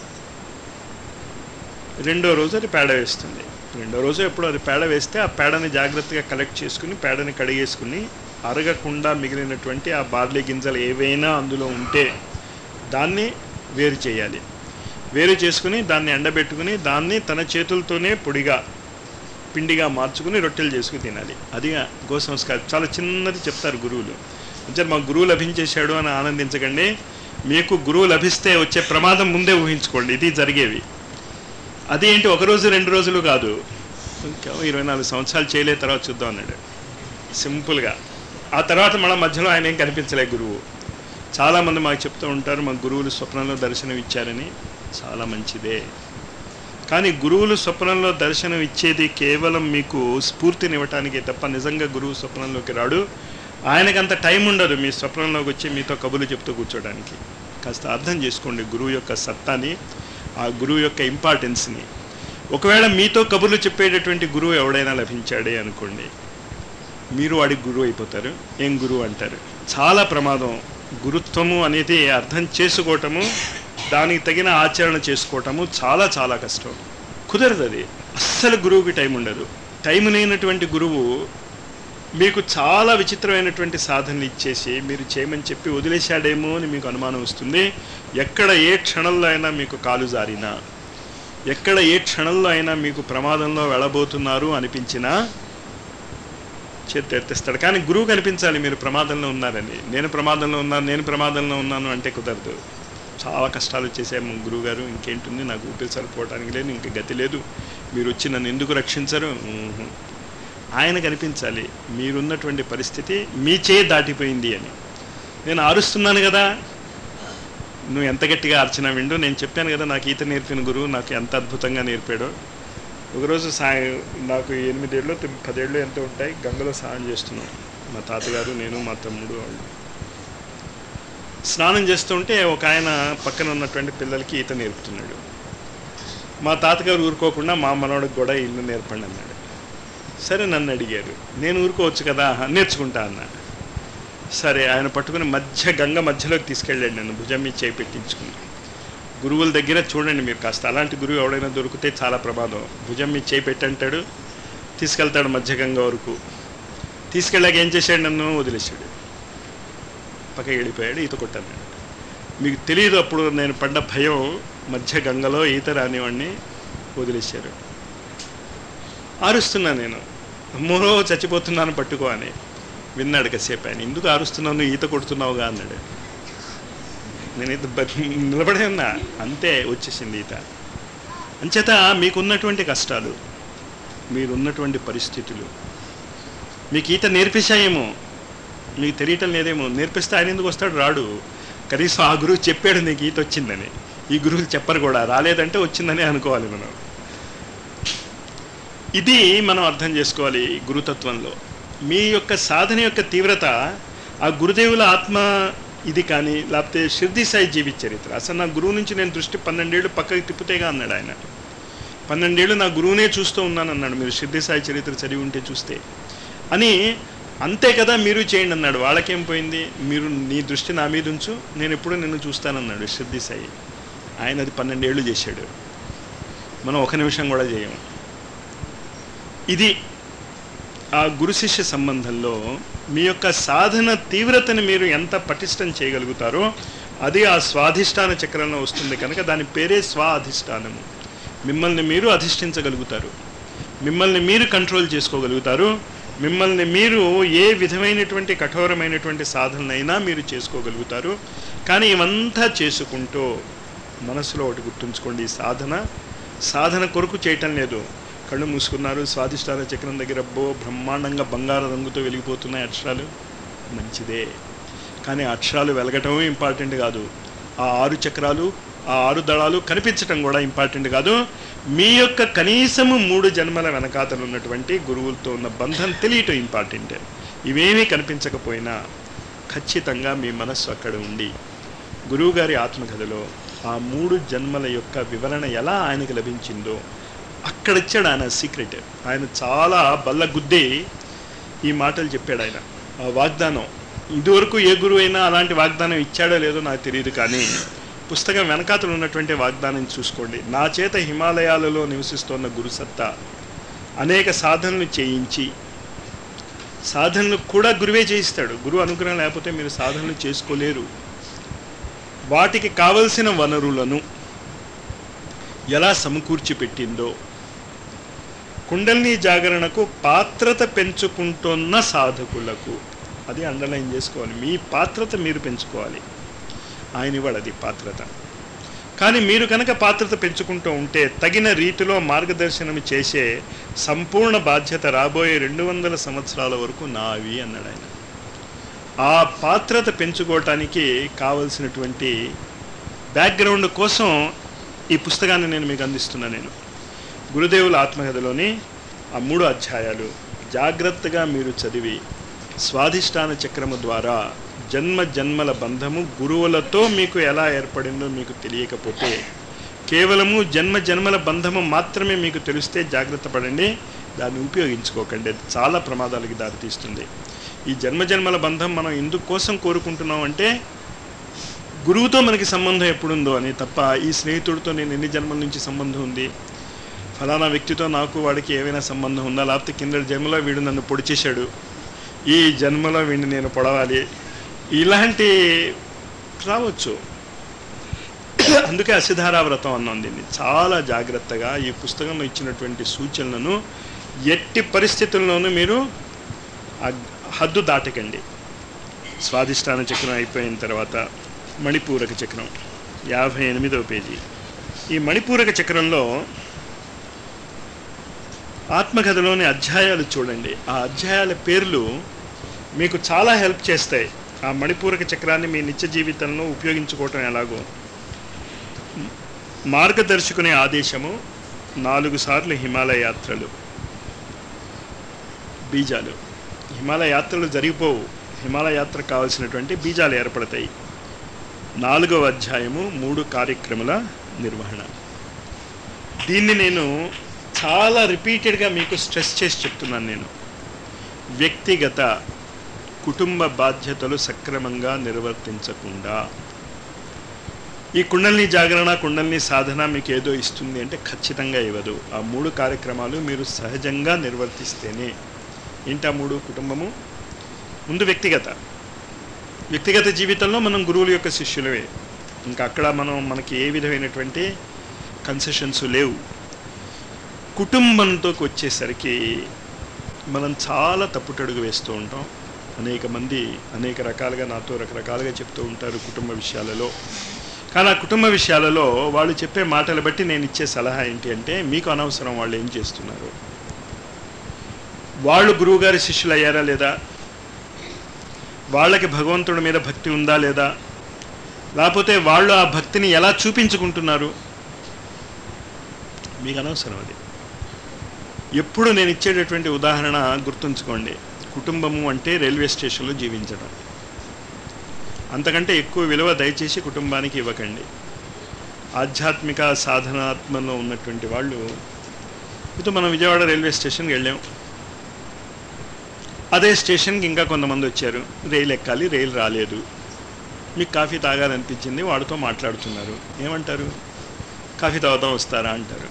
రెండో రోజు అది పేడ వేస్తుంది రెండో రోజు ఎప్పుడు అది పేడ వేస్తే ఆ పేడని జాగ్రత్తగా కలెక్ట్ చేసుకుని పేడని కడిగేసుకుని అరగకుండా మిగిలినటువంటి ఆ బార్లీ గింజలు ఏవైనా అందులో ఉంటే దాన్ని వేరు చేయాలి వేరు చేసుకుని దాన్ని ఎండబెట్టుకుని దాన్ని తన చేతులతోనే పొడిగా పిండిగా మార్చుకుని రొట్టెలు చేసుకుని తినాలి అది గో సంస్కారం చాలా చిన్నది చెప్తారు గురువులు అంటే మా గురువు లభించేశాడు అని ఆనందించకండి మీకు గురువు లభిస్తే వచ్చే ప్రమాదం ముందే ఊహించుకోండి ఇది జరిగేవి అది ఏంటి ఒక రోజు రెండు రోజులు కాదు ఇంకా ఇరవై నాలుగు సంవత్సరాలు చేయలే తర్వాత చూద్దాం అన్నాడు సింపుల్గా ఆ తర్వాత మన మధ్యలో ఆయన ఏం కనిపించలే గురువు చాలామంది మాకు చెప్తూ ఉంటారు మా గురువులు స్వప్నంలో దర్శనం ఇచ్చారని చాలా మంచిదే కానీ గురువులు స్వప్నంలో దర్శనం ఇచ్చేది కేవలం మీకు స్ఫూర్తినివ్వటానికి తప్ప నిజంగా గురువు స్వప్నంలోకి రాడు ఆయనకు అంత టైం ఉండదు మీ స్వప్నంలోకి వచ్చి మీతో కబుర్లు చెప్తూ కూర్చోడానికి కాస్త అర్థం చేసుకోండి గురువు యొక్క సత్తాని ఆ గురువు యొక్క ఇంపార్టెన్స్ని ఒకవేళ మీతో కబుర్లు చెప్పేటటువంటి గురువు ఎవడైనా లభించాడే అనుకోండి మీరు వాడికి గురువు అయిపోతారు ఏం గురువు అంటారు చాలా ప్రమాదం గురుత్వము అనేది అర్థం చేసుకోవటము దానికి తగిన ఆచరణ చేసుకోవటము చాలా చాలా కష్టం కుదరదు అది అస్సలు గురువుకి టైం ఉండదు టైం లేనటువంటి గురువు మీకు చాలా విచిత్రమైనటువంటి సాధనలు ఇచ్చేసి మీరు చేయమని చెప్పి వదిలేశాడేమో అని మీకు అనుమానం వస్తుంది ఎక్కడ ఏ క్షణంలో అయినా మీకు కాలు జారినా ఎక్కడ ఏ క్షణంలో అయినా మీకు ప్రమాదంలో వెళ్ళబోతున్నారు అనిపించినా చేతి ఎత్తేస్తాడు కానీ గురువు కనిపించాలి మీరు ప్రమాదంలో ఉన్నారని నేను ప్రమాదంలో ఉన్నాను నేను ప్రమాదంలో ఉన్నాను అంటే కుదరదు చాలా కష్టాలు వచ్చేసాము గురువు గారు ఇంకేంటుంది నాకు ఊపిరి సరిపోవడానికి లేదు ఇంక గతి లేదు మీరు వచ్చి నన్ను ఎందుకు రక్షించరు ఊహు. ఆయన కనిపించాలి మీరున్నటువంటి పరిస్థితి మీ చేయి దాటిపోయింది అని నేను అరుస్తున్నాను కదా నువ్వు ఎంత గట్టిగా అర్చన విండు నేను చెప్పాను కదా నాకు ఈత నేర్పిన గురువు నాకు ఎంత అద్భుతంగా నేర్పాడో ఒకరోజు సాయం నాకు ఎనిమిదేళ్ళు తొమ్మిది- పదేళ్ళు ఎంత ఉంటాయి గంగలో స్నానం చేస్తున్నాం మా తాతగారు నేను మా తమ్ముడు వాళ్ళు స్నానం చేస్తుంటే ఒక ఆయన పక్కన ఉన్నటువంటి పిల్లలకి ఈత నేర్పుతున్నాడు మా తాతగారు ఊరుకోకుండా మా మనవాడికి కూడా ఇల్లు నేర్పండి అన్నాడు సరే నన్ను అడిగారు నేను ఊరుకోవచ్చు కదా నేర్చుకుంటా అన్నా సరే ఆయన పట్టుకుని మధ్య గంగ మధ్యలోకి తీసుకెళ్ళాడు నన్ను భుజం మీద చేయి పెట్టించుకుని గురువుల దగ్గర చూడండి మీరు కాస్త అలాంటి గురువు ఎవడైనా దొరికితే చాలా ప్రమాదం భుజం మీద చేయి పెట్టంటాడు తీసుకెళ్తాడు మధ్య గంగ వరకు తీసుకెళ్ళాక ఏం చేశాడు నన్ను వదిలేశాడు పక్కకి వెళ్ళిపోయాడు ఈత కొట్టాను మీకు తెలియదు అప్పుడు నేను పడ్డ భయం మధ్య గంగలో ఈత రానివాడిని వదిలేశారు ఆరుస్తున్నా నేను అమ్మో చచ్చిపోతున్నాను పట్టుకో అని విన్నాడు కాసేపు ఆయన ఎందుకు ఆరుస్తున్నావు నువ్వు ఈత కొడుతున్నావుగా అన్నాడు నేను ఈత బ- నిలబడే ఉన్నా అంతే వచ్చేసింది ఈత అంచేత మీకున్నటువంటి కష్టాలు మీరున్నటువంటి పరిస్థితులు మీకు ఈత నేర్పించాయేమో మీకు తెలియటం లేదేమో నేర్పిస్తే ఆయన ఎందుకు వస్తాడు రాడు కనీసం ఆ గురువు చెప్పాడు నీకు ఈత వచ్చిందని ఈ గురువులు చెప్పరు కూడా రాలేదంటే వచ్చిందని అనుకోవాలి మనం ఇది మనం అర్థం చేసుకోవాలి గురుతత్వంలో మీ యొక్క సాధన యొక్క తీవ్రత ఆ గురుదేవుల ఆత్మ ఇది కానీ లేకపోతే షిర్ది సాయి జీవిత చరిత్ర అసలు నా గురువు నుంచి నేను దృష్టి పన్నెండేళ్ళు పక్కకి తిప్పుతేగా అన్నాడు ఆయన పన్నెండేళ్ళు నా గురువునే చూస్తూ ఉన్నాను అన్నాడు మీరు షిర్ది సాయి చరిత్ర చదివి ఉంటే చూస్తే అని అంతే కదా మీరు చేయండి అన్నాడు వాళ్ళకేం పోయింది మీరు నీ దృష్టి నా మీద ఉంచు నేను ఎప్పుడూ నిన్ను చూస్తానన్నాడు షిర్ది సాయి ఆయన అది పన్నెండేళ్ళు చేశాడు మనం ఒక నిమిషం కూడా చేయము ఇది ఆ గురు శిష్య సంబంధంలో మీ యొక్క సాధన తీవ్రతని మీరు ఎంత పటిష్టం చేయగలుగుతారో అది ఆ స్వాధిష్టాన చక్రంలో వస్తుంది కనుక దాని పేరే స్వాధిష్టానము మిమ్మల్ని మీరు అధిష్ఠించగలుగుతారు మిమ్మల్ని మీరు కంట్రోల్ చేసుకోగలుగుతారు మిమ్మల్ని మీరు ఏ విధమైనటువంటి కఠోరమైనటువంటి సాధనైనా మీరు చేసుకోగలుగుతారు కానీ ఇవంతా చేసుకుంటూ మనసులో ఒకటి గుర్తుంచుకోండి ఈ సాధన సాధన కొరకు చేయటం లేదు కళ్ళు మూసుకున్నారు స్వాదిష్టాన చక్రం దగ్గర బో బ్రహ్మాండంగా బంగారు రంగుతో వెలిగిపోతున్నాయి అక్షరాలు మంచిదే కానీ అక్షరాలు వెలగటం ఇంపార్టెంట్ కాదు ఆ ఆరు చక్రాలు ఆ ఆరు దళాలు కనిపించటం కూడా ఇంపార్టెంట్ కాదు మీ యొక్క కనీసము మూడు జన్మల వెనకాతలు ఉన్నటువంటి గురువులతో ఉన్న బంధం తెలియటం ఇంపార్టెంట్ ఇవేమీ కనిపించకపోయినా ఖచ్చితంగా మీ మనస్సు అక్కడ ఉండి గురువుగారి ఆత్మకథలో ఆ మూడు జన్మల యొక్క వివరణ ఎలా ఆయనకు లభించిందో అక్కడ ఇచ్చాడు ఆయన సీక్రెట్ ఆయన చాలా బల్ల గుద్ది ఈ మాటలు చెప్పాడు ఆయన ఆ వాగ్దానం ఇదివరకు ఏ గురువు అయినా అలాంటి వాగ్దానం ఇచ్చాడో లేదో నాకు తెలియదు కానీ పుస్తకం వెనకాతలు ఉన్నటువంటి వాగ్దానం చూసుకోండి నా చేత హిమాలయాలలో నివసిస్తున్న గురుసత్తా అనేక సాధనలు చేయించి సాధనలు కూడా గురువే చేయిస్తాడు గురువు అనుగ్రహం లేకపోతే మీరు సాధనలు చేసుకోలేరు వాటికి కావలసిన వనరులను ఎలా సమకూర్చి పెట్టిందో కుండలిని జాగరణకు పాత్రత పెంచుకుంటున్న సాధకులకు అది అండర్లైన్ చేసుకోవాలి మీ పాత్రత మీరు పెంచుకోవాలి ఆయన ఇవాడు అది పాత్రత కానీ మీరు కనుక పాత్రత పెంచుకుంటూ ఉంటే తగిన రీతిలో మార్గదర్శనం చేసే సంపూర్ణ బాధ్యత రాబోయే రెండు వందల సంవత్సరాల వరకు నావి అన్నాడు ఆయన ఆ పాత్రత పెంచుకోవటానికి కావలసినటువంటి బ్యాక్గ్రౌండ్ కోసం ఈ పుస్తకాన్ని నేను మీకు అందిస్తున్నా నేను గురుదేవుల ఆత్మకథలోని ఆ మూడు అధ్యాయాలు జాగ్రత్తగా మీరు చదివి స్వాధిష్టాన చక్రము ద్వారా జన్మ జన్మల బంధము గురువులతో మీకు ఎలా ఏర్పడిందో మీకు తెలియకపోతే కేవలము జన్మ జన్మల బంధము మాత్రమే మీకు తెలిస్తే జాగ్రత్త పడండి దాన్ని ఉపయోగించుకోకండి అది చాలా ప్రమాదాలకి దారితీస్తుంది ఈ జన్మ జన్మల బంధం మనం ఎందుకు కోసం కోరుకుంటున్నాం అంటే గురువుతో మనకి సంబంధం ఎప్పుడుందో అని తప్ప ఈ స్నేహితుడితో నేను ఎన్ని జన్మల నుంచి సంబంధం ఉంది ఫలానా వ్యక్తితో నాకు వాడికి ఏమైనా సంబంధం ఉందా లేకపోతే కింద జన్మలో వీడు నన్ను పొడిచేశాడు ఈ జన్మలో వీడిని నేను పొడవాలి ఇలాంటి రావచ్చు అందుకే అసిధారా వ్రతం అన్నాం దీన్ని చాలా జాగ్రత్తగా ఈ పుస్తకంలో ఇచ్చినటువంటి సూచనలను ఎట్టి పరిస్థితుల్లోనూ మీరు ఆ హద్దు దాటకండి స్వాదిష్టాన చక్రం అయిపోయిన తర్వాత మణిపూరక చక్రం యాభై ఎనిమిదవ పేజీ ఈ మణిపూరక చక్రంలో ఆత్మకథలోని అధ్యాయాలు చూడండి ఆ అధ్యాయాల పేర్లు మీకు చాలా హెల్ప్ చేస్తాయి ఆ మణిపూరక చక్రాన్ని మీ నిత్య జీవితంలో ఉపయోగించుకోవటం ఎలాగో మార్గదర్శకుని ఆదేశము నాలుగు సార్లు హిమాలయ యాత్రలు బీజాలు హిమాలయ యాత్రలు జరిగిపోవు హిమాలయ యాత్ర కావాల్సినటువంటి బీజాలు ఏర్పడతాయి నాలుగవ అధ్యాయము మూడు కార్యక్రమాల నిర్వహణ దీన్ని నేను చాలా రిపీటెడ్గా మీకు స్ట్రెస్ చేసి చెప్తున్నాను నేను వ్యక్తిగత కుటుంబ బాధ్యతలు సక్రమంగా నిర్వర్తించకుండా ఈ కుండల్ని జాగరణ కుండల్ని సాధన మీకు ఏదో ఇస్తుంది అంటే ఖచ్చితంగా ఇవ్వదు ఆ మూడు కార్యక్రమాలు మీరు సహజంగా నిర్వర్తిస్తేనే ఏంటి ఆ మూడు కుటుంబము ముందు వ్యక్తిగత వ్యక్తిగత జీవితంలో మనం గురువుల యొక్క శిష్యులవే ఇంకా అక్కడ మనం మనకి ఏ విధమైనటువంటి కన్సెషన్స్ లేవు కుటుంబంతోకి వచ్చేసరికి మనం చాలా తప్పుటడుగు వేస్తూ ఉంటాం అనేక మంది అనేక రకాలుగా నాతో రకరకాలుగా చెప్తూ ఉంటారు కుటుంబ విషయాలలో కానీ ఆ కుటుంబ విషయాలలో వాళ్ళు చెప్పే మాటలు బట్టి నేను ఇచ్చే సలహా ఏంటి అంటే మీకు అనవసరం వాళ్ళు ఏం చేస్తున్నారు వాళ్ళు గురువుగారి శిష్యులు అయ్యారా లేదా వాళ్ళకి భగవంతుడి మీద భక్తి ఉందా లేదా లేకపోతే వాళ్ళు ఆ భక్తిని ఎలా చూపించుకుంటున్నారు మీకు అనవసరం అది ఎప్పుడు నేను ఇచ్చేటటువంటి ఉదాహరణ గుర్తుంచుకోండి కుటుంబము అంటే రైల్వే స్టేషన్లో జీవించడం అంతకంటే ఎక్కువ విలువ దయచేసి కుటుంబానికి ఇవ్వకండి ఆధ్యాత్మిక సాధనాత్మలో ఉన్నటువంటి వాళ్ళు ఇప్పుడు మనం విజయవాడ రైల్వే స్టేషన్కి వెళ్ళాం అదే స్టేషన్కి ఇంకా కొంతమంది వచ్చారు రైలు ఎక్కాలి రైలు రాలేదు మీకు కాఫీ తాగాలనిపించింది వాడితో మాట్లాడుతున్నారు ఏమంటారు కాఫీ తాగుతాం వస్తారా అంటారు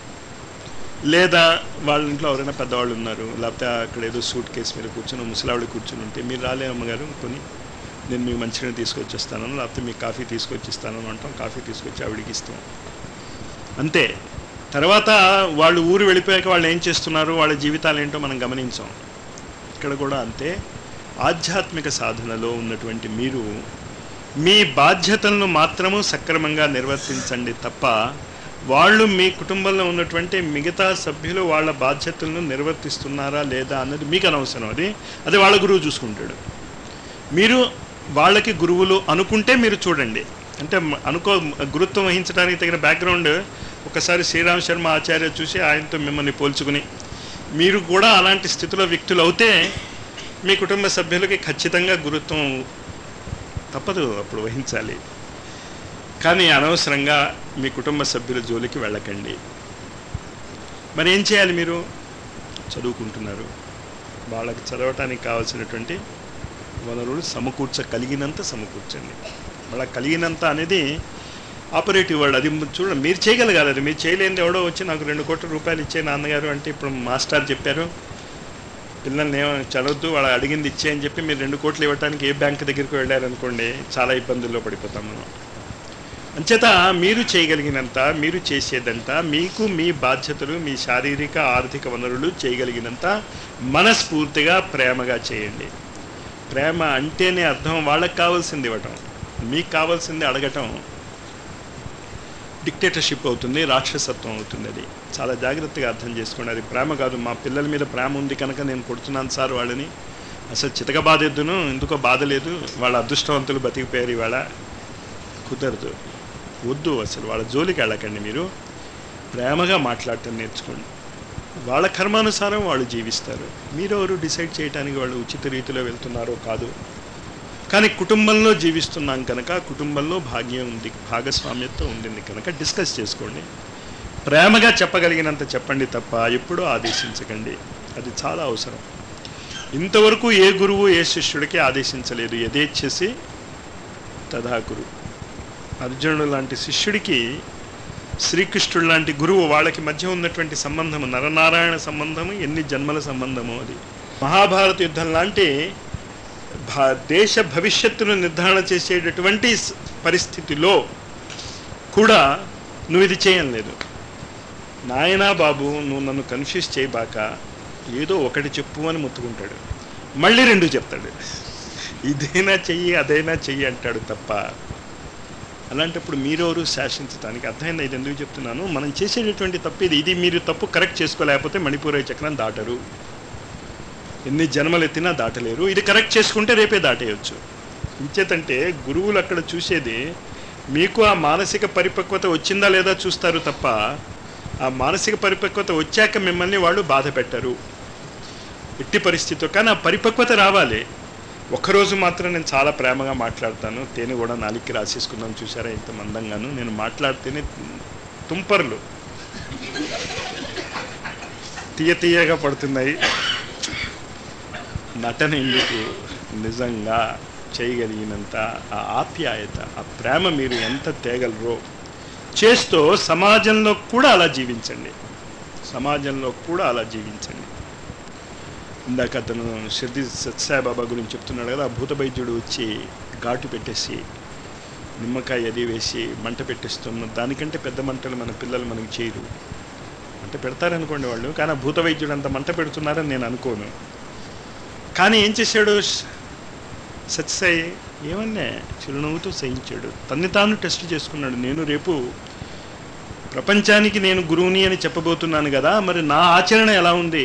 లేదా వాళ్ళ ఇంట్లో ఎవరైనా పెద్దవాళ్ళు ఉన్నారు లేకపోతే అక్కడ ఏదో సూట్ కేసు మీద కూర్చొని ముసలావిడ కూర్చొని ఉంటే మీరు రాలే అమ్మగారు కొని నేను మీకు మంచిగా తీసుకొచ్చిస్తాను లేకపోతే మీకు కాఫీ తీసుకొచ్చిస్తాను అంటాం కాఫీ తీసుకొచ్చి ఆవిడికి ఇస్తాం అంతే తర్వాత వాళ్ళు ఊరు వెళ్ళిపోయాక వాళ్ళు ఏం చేస్తున్నారు వాళ్ళ జీవితాలు ఏంటో మనం గమనించాం ఇక్కడ కూడా అంతే ఆధ్యాత్మిక సాధనలో ఉన్నటువంటి మీరు మీ బాధ్యతలను మాత్రము సక్రమంగా నిర్వర్తించండి తప్ప వాళ్ళు మీ కుటుంబంలో ఉన్నటువంటి మిగతా సభ్యులు వాళ్ళ బాధ్యతలను నిర్వర్తిస్తున్నారా లేదా అన్నది మీకు అనవసరం అది అది వాళ్ళ గురువు చూసుకుంటాడు మీరు వాళ్ళకి గురువులు అనుకుంటే మీరు చూడండి అంటే మ- అనుకో గురుత్వం వహించడానికి తగిన బ్యాక్గ్రౌండ్ ఒకసారి శ్రీరామ్ శర్మ ఆచార్య చూసి ఆయనతో మిమ్మల్ని పోల్చుకుని మీరు కూడా అలాంటి స్థితిలో వ్యక్తులు అవుతే మీ కుటుంబ సభ్యులకి ఖచ్చితంగా గురుత్వం తప్పదు అప్పుడు వహించాలి కానీ అనవసరంగా మీ కుటుంబ సభ్యుల జోలికి వెళ్ళకండి మరి ఏం చేయాలి మీరు చదువుకుంటున్నారు వాళ్ళకి చదవటానికి కావాల్సినటువంటి వనరులు సమకూర్చగలిగినంత సమకూర్చండి వాళ్ళకి కలిగినంత అనేది ఆపరేటివ్ వర్డ్ అది చూడండి మీరు చేయగలగాలి అది మీరు చేయలేనిది ఎవడో వచ్చి నాకు రెండు కోట్ల రూపాయలు ఇచ్చే నాన్నగారు అంటే ఇప్పుడు మాస్టర్ చెప్పారు పిల్లల్ని ఏమో చదవద్దు వాళ్ళు అడిగింది ఇచ్చే అని చెప్పి మీరు రెండు కోట్లు ఇవ్వడానికి ఏ బ్యాంక్ దగ్గరికి వెళ్ళారనుకోండి చాలా ఇబ్బందుల్లో పడిపోతాం మనం అంచేత మీరు చేయగలిగినంత మీరు చేసేదంతా మీకు మీ బాధ్యతలు మీ శారీరక ఆర్థిక వనరులు చేయగలిగినంత మనస్ఫూర్తిగా ప్రేమగా చేయండి ప్రేమ అంటేనే అర్థం వాళ్ళకి కావాల్సింది ఇవ్వటం మీకు కావాల్సింది అడగటం డిక్టేటర్షిప్ అవుతుంది రాక్షసత్వం అవుతుంది అది చాలా జాగ్రత్తగా అర్థం చేసుకోండి అది ప్రేమ కాదు మా పిల్లల మీద ప్రేమ ఉంది కనుక నేను కొడుతున్నాను సార్ వాళ్ళని అసలు చితక బాధెద్దును ఎందుకో బాధ లేదు వాళ్ళ అదృష్టవంతులు బతికిపోయారు ఇవాళ కుదరదు వద్దు అసలు వాళ్ళ జోలికి వెళ్ళకండి మీరు ప్రేమగా మాట్లాడటం నేర్చుకోండి వాళ్ళ కర్మానుసారం వాళ్ళు జీవిస్తారు మీరెవరు డిసైడ్ చేయడానికి వాళ్ళు ఉచిత రీతిలో వెళ్తున్నారో కాదు కానీ కుటుంబంలో జీవిస్తున్నాం కనుక కుటుంబంలో భాగ్యం ఉంది భాగస్వామ్యత్వం ఉండింది కనుక డిస్కస్ చేసుకోండి ప్రేమగా చెప్పగలిగినంత చెప్పండి తప్ప ఎప్పుడూ ఆదేశించకండి అది చాలా అవసరం ఇంతవరకు ఏ గురువు ఏ శిష్యుడికి ఆదేశించలేదు యథేచ్ఛసి తథా గురు అర్జునుడు లాంటి శిష్యుడికి శ్రీకృష్ణుడు లాంటి గురువు వాళ్ళకి మధ్య ఉన్నటువంటి సంబంధము నరనారాయణ సంబంధము ఎన్ని జన్మల సంబంధము అది మహాభారత యుద్ధం లాంటి భా దేశ భవిష్యత్తును నిర్ధారణ చేసేటటువంటి స- పరిస్థితిలో కూడా నువ్వు ఇది చేయలేదు నాయనా బాబు నువ్వు నన్ను కన్ఫ్యూజ్ చేయబాక ఏదో ఒకటి చెప్పు అని ముత్తుకుంటాడు మళ్ళీ రెండు చెప్తాడు ఇదైనా చెయ్యి అదైనా చెయ్యి అంటాడు తప్ప అలాంటప్పుడు మీరెవరు శాసించడానికి అర్థమైంది ఇది ఎందుకు చెప్తున్నాను మనం చేసేటటువంటి తప్పు ఇది ఇది మీరు తప్పు కరెక్ట్ చేసుకోలేకపోతే మణిపూర చక్రం దాటరు ఎన్ని జన్మలు ఎత్తినా దాటలేరు ఇది కరెక్ట్ చేసుకుంటే రేపే దాటేయచ్చు ఇంచేతంటే గురువులు అక్కడ చూసేది మీకు ఆ మానసిక పరిపక్వత వచ్చిందా లేదా చూస్తారు తప్ప ఆ మానసిక పరిపక్వత వచ్చాక మిమ్మల్ని వాళ్ళు బాధ పెట్టరు ఎట్టి పరిస్థితితో కానీ ఆ పరిపక్వత రావాలి ఒక్కరోజు మాత్రం నేను చాలా ప్రేమగా మాట్లాడతాను తేనె కూడా నాలికి రాసేసుకున్నాను చూసారా ఇంత మందంగాను నేను మాట్లాడితేనే తుంపర్లు తీయ తీయగా పడుతున్నాయి నటన ఎందుకు నిజంగా చేయగలిగినంత ఆ ఆప్యాయత ఆ ప్రేమ మీరు ఎంత తేగలరో చేస్తూ సమాజంలో కూడా అలా జీవించండి సమాజంలో కూడా అలా జీవించండి ఇందాక అతను షిర్ది సత్సాయిబాబా గురించి చెప్తున్నాడు కదా ఆ భూత వైద్యుడు వచ్చి ఘాటు పెట్టేసి నిమ్మకాయ అది వేసి మంట పెట్టిస్తున్న దానికంటే పెద్ద మంటలు మన పిల్లలు మనకి చేయరు మంట పెడతారనుకోండి వాళ్ళు కానీ ఆ భూత వైద్యుడు అంత మంట పెడుతున్నారని నేను అనుకోను కానీ ఏం చేశాడు సత్యసాయి ఏమన్నా చిరునవ్వుతో సహించాడు తన్ని తాను టెస్ట్ చేసుకున్నాడు నేను రేపు ప్రపంచానికి నేను గురువుని అని చెప్పబోతున్నాను కదా మరి నా ఆచరణ ఎలా ఉంది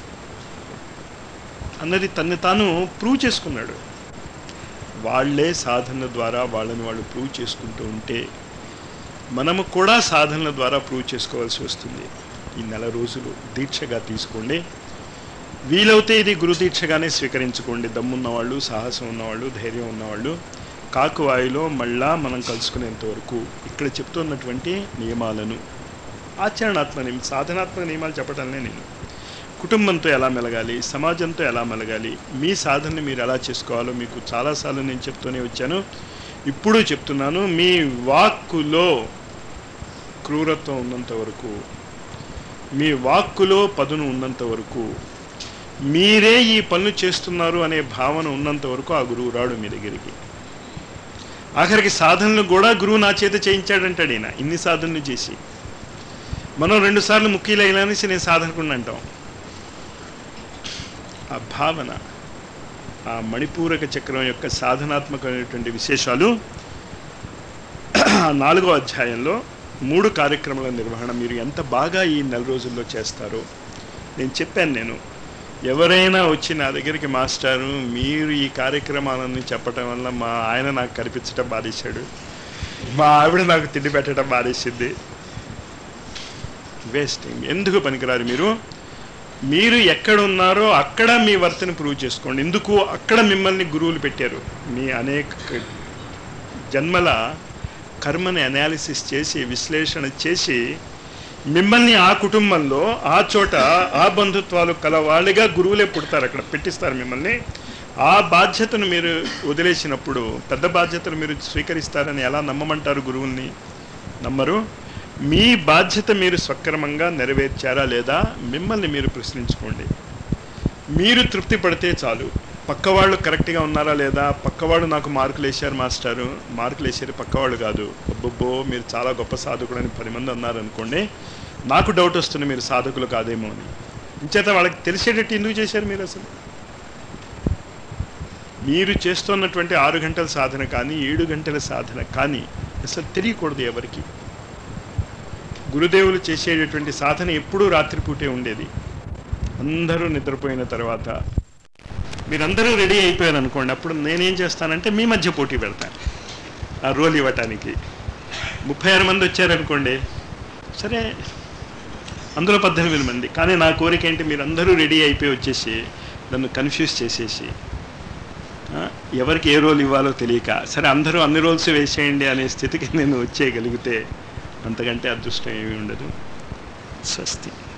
అన్నది తన్ని తాను ప్రూవ్ చేసుకున్నాడు వాళ్ళే సాధనల ద్వారా వాళ్ళని వాళ్ళు ప్రూవ్ చేసుకుంటూ ఉంటే మనము కూడా సాధనల ద్వారా ప్రూవ్ చేసుకోవాల్సి వస్తుంది ఈ నెల రోజులు దీక్షగా తీసుకోండి వీలవుతే ఇది గురు దీక్షగానే స్వీకరించుకోండి దమ్మున్న వాళ్ళు సాహసం ఉన్నవాళ్ళు ధైర్యం ఉన్నవాళ్ళు కాకువాయిలో మళ్ళా మనం కలుసుకునేంత వరకు ఇక్కడ చెప్తున్నటువంటి నియమాలను ఆచరణాత్మక నియమం సాధనాత్మక నియమాలు చెప్పటంలే నేను కుటుంబంతో ఎలా మెలగాలి సమాజంతో ఎలా మెలగాలి మీ సాధనని మీరు ఎలా చేసుకోవాలో మీకు చాలాసార్లు నేను చెప్తూనే వచ్చాను ఇప్పుడు చెప్తున్నాను మీ వాక్కులో క్రూరత్వం ఉన్నంత వరకు మీ వాక్కులో పదును ఉన్నంత వరకు మీరే ఈ పనులు చేస్తున్నారు అనే భావన ఉన్నంత వరకు ఆ గురువు రాడు మీ దగ్గరికి ఆఖరికి సాధనలు కూడా గురువు నా చేత చేయించాడంటాడు ఈయన ఇన్ని సాధనలు చేసి మనం రెండు సార్లు ముక్కీలు అనేసి నేను సాధనకుండా అంటాం ఆ భావన ఆ మణిపూరక చక్రం యొక్క సాధనాత్మకమైనటువంటి విశేషాలు ఆ నాలుగో అధ్యాయంలో మూడు కార్యక్రమాల నిర్వహణ మీరు ఎంత బాగా ఈ నెల రోజుల్లో చేస్తారో నేను చెప్పాను నేను ఎవరైనా వచ్చి నా దగ్గరికి మాస్టారు మీరు ఈ కార్యక్రమాలన్నీ చెప్పటం వల్ల మా ఆయన నాకు కనిపించడం బాధేశాడు మా ఆవిడ నాకు తిండి పెట్టడం బాధేసింది వేస్టింగ్ ఎందుకు పనికిరారు మీరు మీరు ఎక్కడ ఉన్నారో అక్కడ మీ వర్తని ప్రూవ్ చేసుకోండి ఎందుకు అక్కడ మిమ్మల్ని గురువులు పెట్టారు మీ అనేక జన్మల కర్మని అనాలిసిస్ చేసి విశ్లేషణ చేసి మిమ్మల్ని ఆ కుటుంబంలో ఆ చోట ఆ బంధుత్వాలు కలవాళ్ళుగా గురువులే పుడతారు అక్కడ పెట్టిస్తారు మిమ్మల్ని ఆ బాధ్యతను మీరు వదిలేసినప్పుడు పెద్ద బాధ్యతను మీరు స్వీకరిస్తారని ఎలా నమ్మమంటారు గురువుల్ని నమ్మరు మీ బాధ్యత మీరు సక్రమంగా నెరవేర్చారా లేదా మిమ్మల్ని మీరు ప్రశ్నించుకోండి మీరు తృప్తి పడితే చాలు పక్కవాళ్ళు కరెక్ట్గా ఉన్నారా లేదా పక్కవాడు నాకు మార్కులు వేశారు మాస్టారు మార్కులు వేసారు పక్కవాళ్ళు కాదు అబ్బబ్బో మీరు చాలా గొప్ప సాధకుడు అని పది మంది అన్నారనుకోండి నాకు డౌట్ వస్తుంది మీరు సాధకులు కాదేమో అని ఇంచేత వాళ్ళకి తెలిసేటట్టు ఎందుకు చేశారు మీరు అసలు మీరు చేస్తున్నటువంటి ఆరు గంటల సాధన కానీ ఏడు గంటల సాధన కానీ అసలు తెలియకూడదు ఎవరికి గురుదేవులు చేసేటటువంటి సాధన ఎప్పుడూ రాత్రిపూటే ఉండేది అందరూ నిద్రపోయిన తర్వాత మీరందరూ రెడీ అయిపోయారు అనుకోండి అప్పుడు నేనేం చేస్తానంటే మీ మధ్య పోటీ పెడతాను ఆ రోల్ ఇవ్వటానికి ముప్పై ఆరు మంది వచ్చారనుకోండి సరే అందులో పద్దెనిమిది మంది కానీ నా కోరిక ఏంటి మీరందరూ రెడీ అయిపోయి వచ్చేసి నన్ను కన్ఫ్యూజ్ చేసేసి ఆ, ఎవరికి ఏ రోల్ ఇవ్వాలో తెలియక సరే అందరూ అన్ని రోల్స్ వేసేయండి అనే స్థితికి నేను వచ్చేయగలిగితే అంతకంటే అదృష్టం ఏమీ ఉండదు స్వస్తి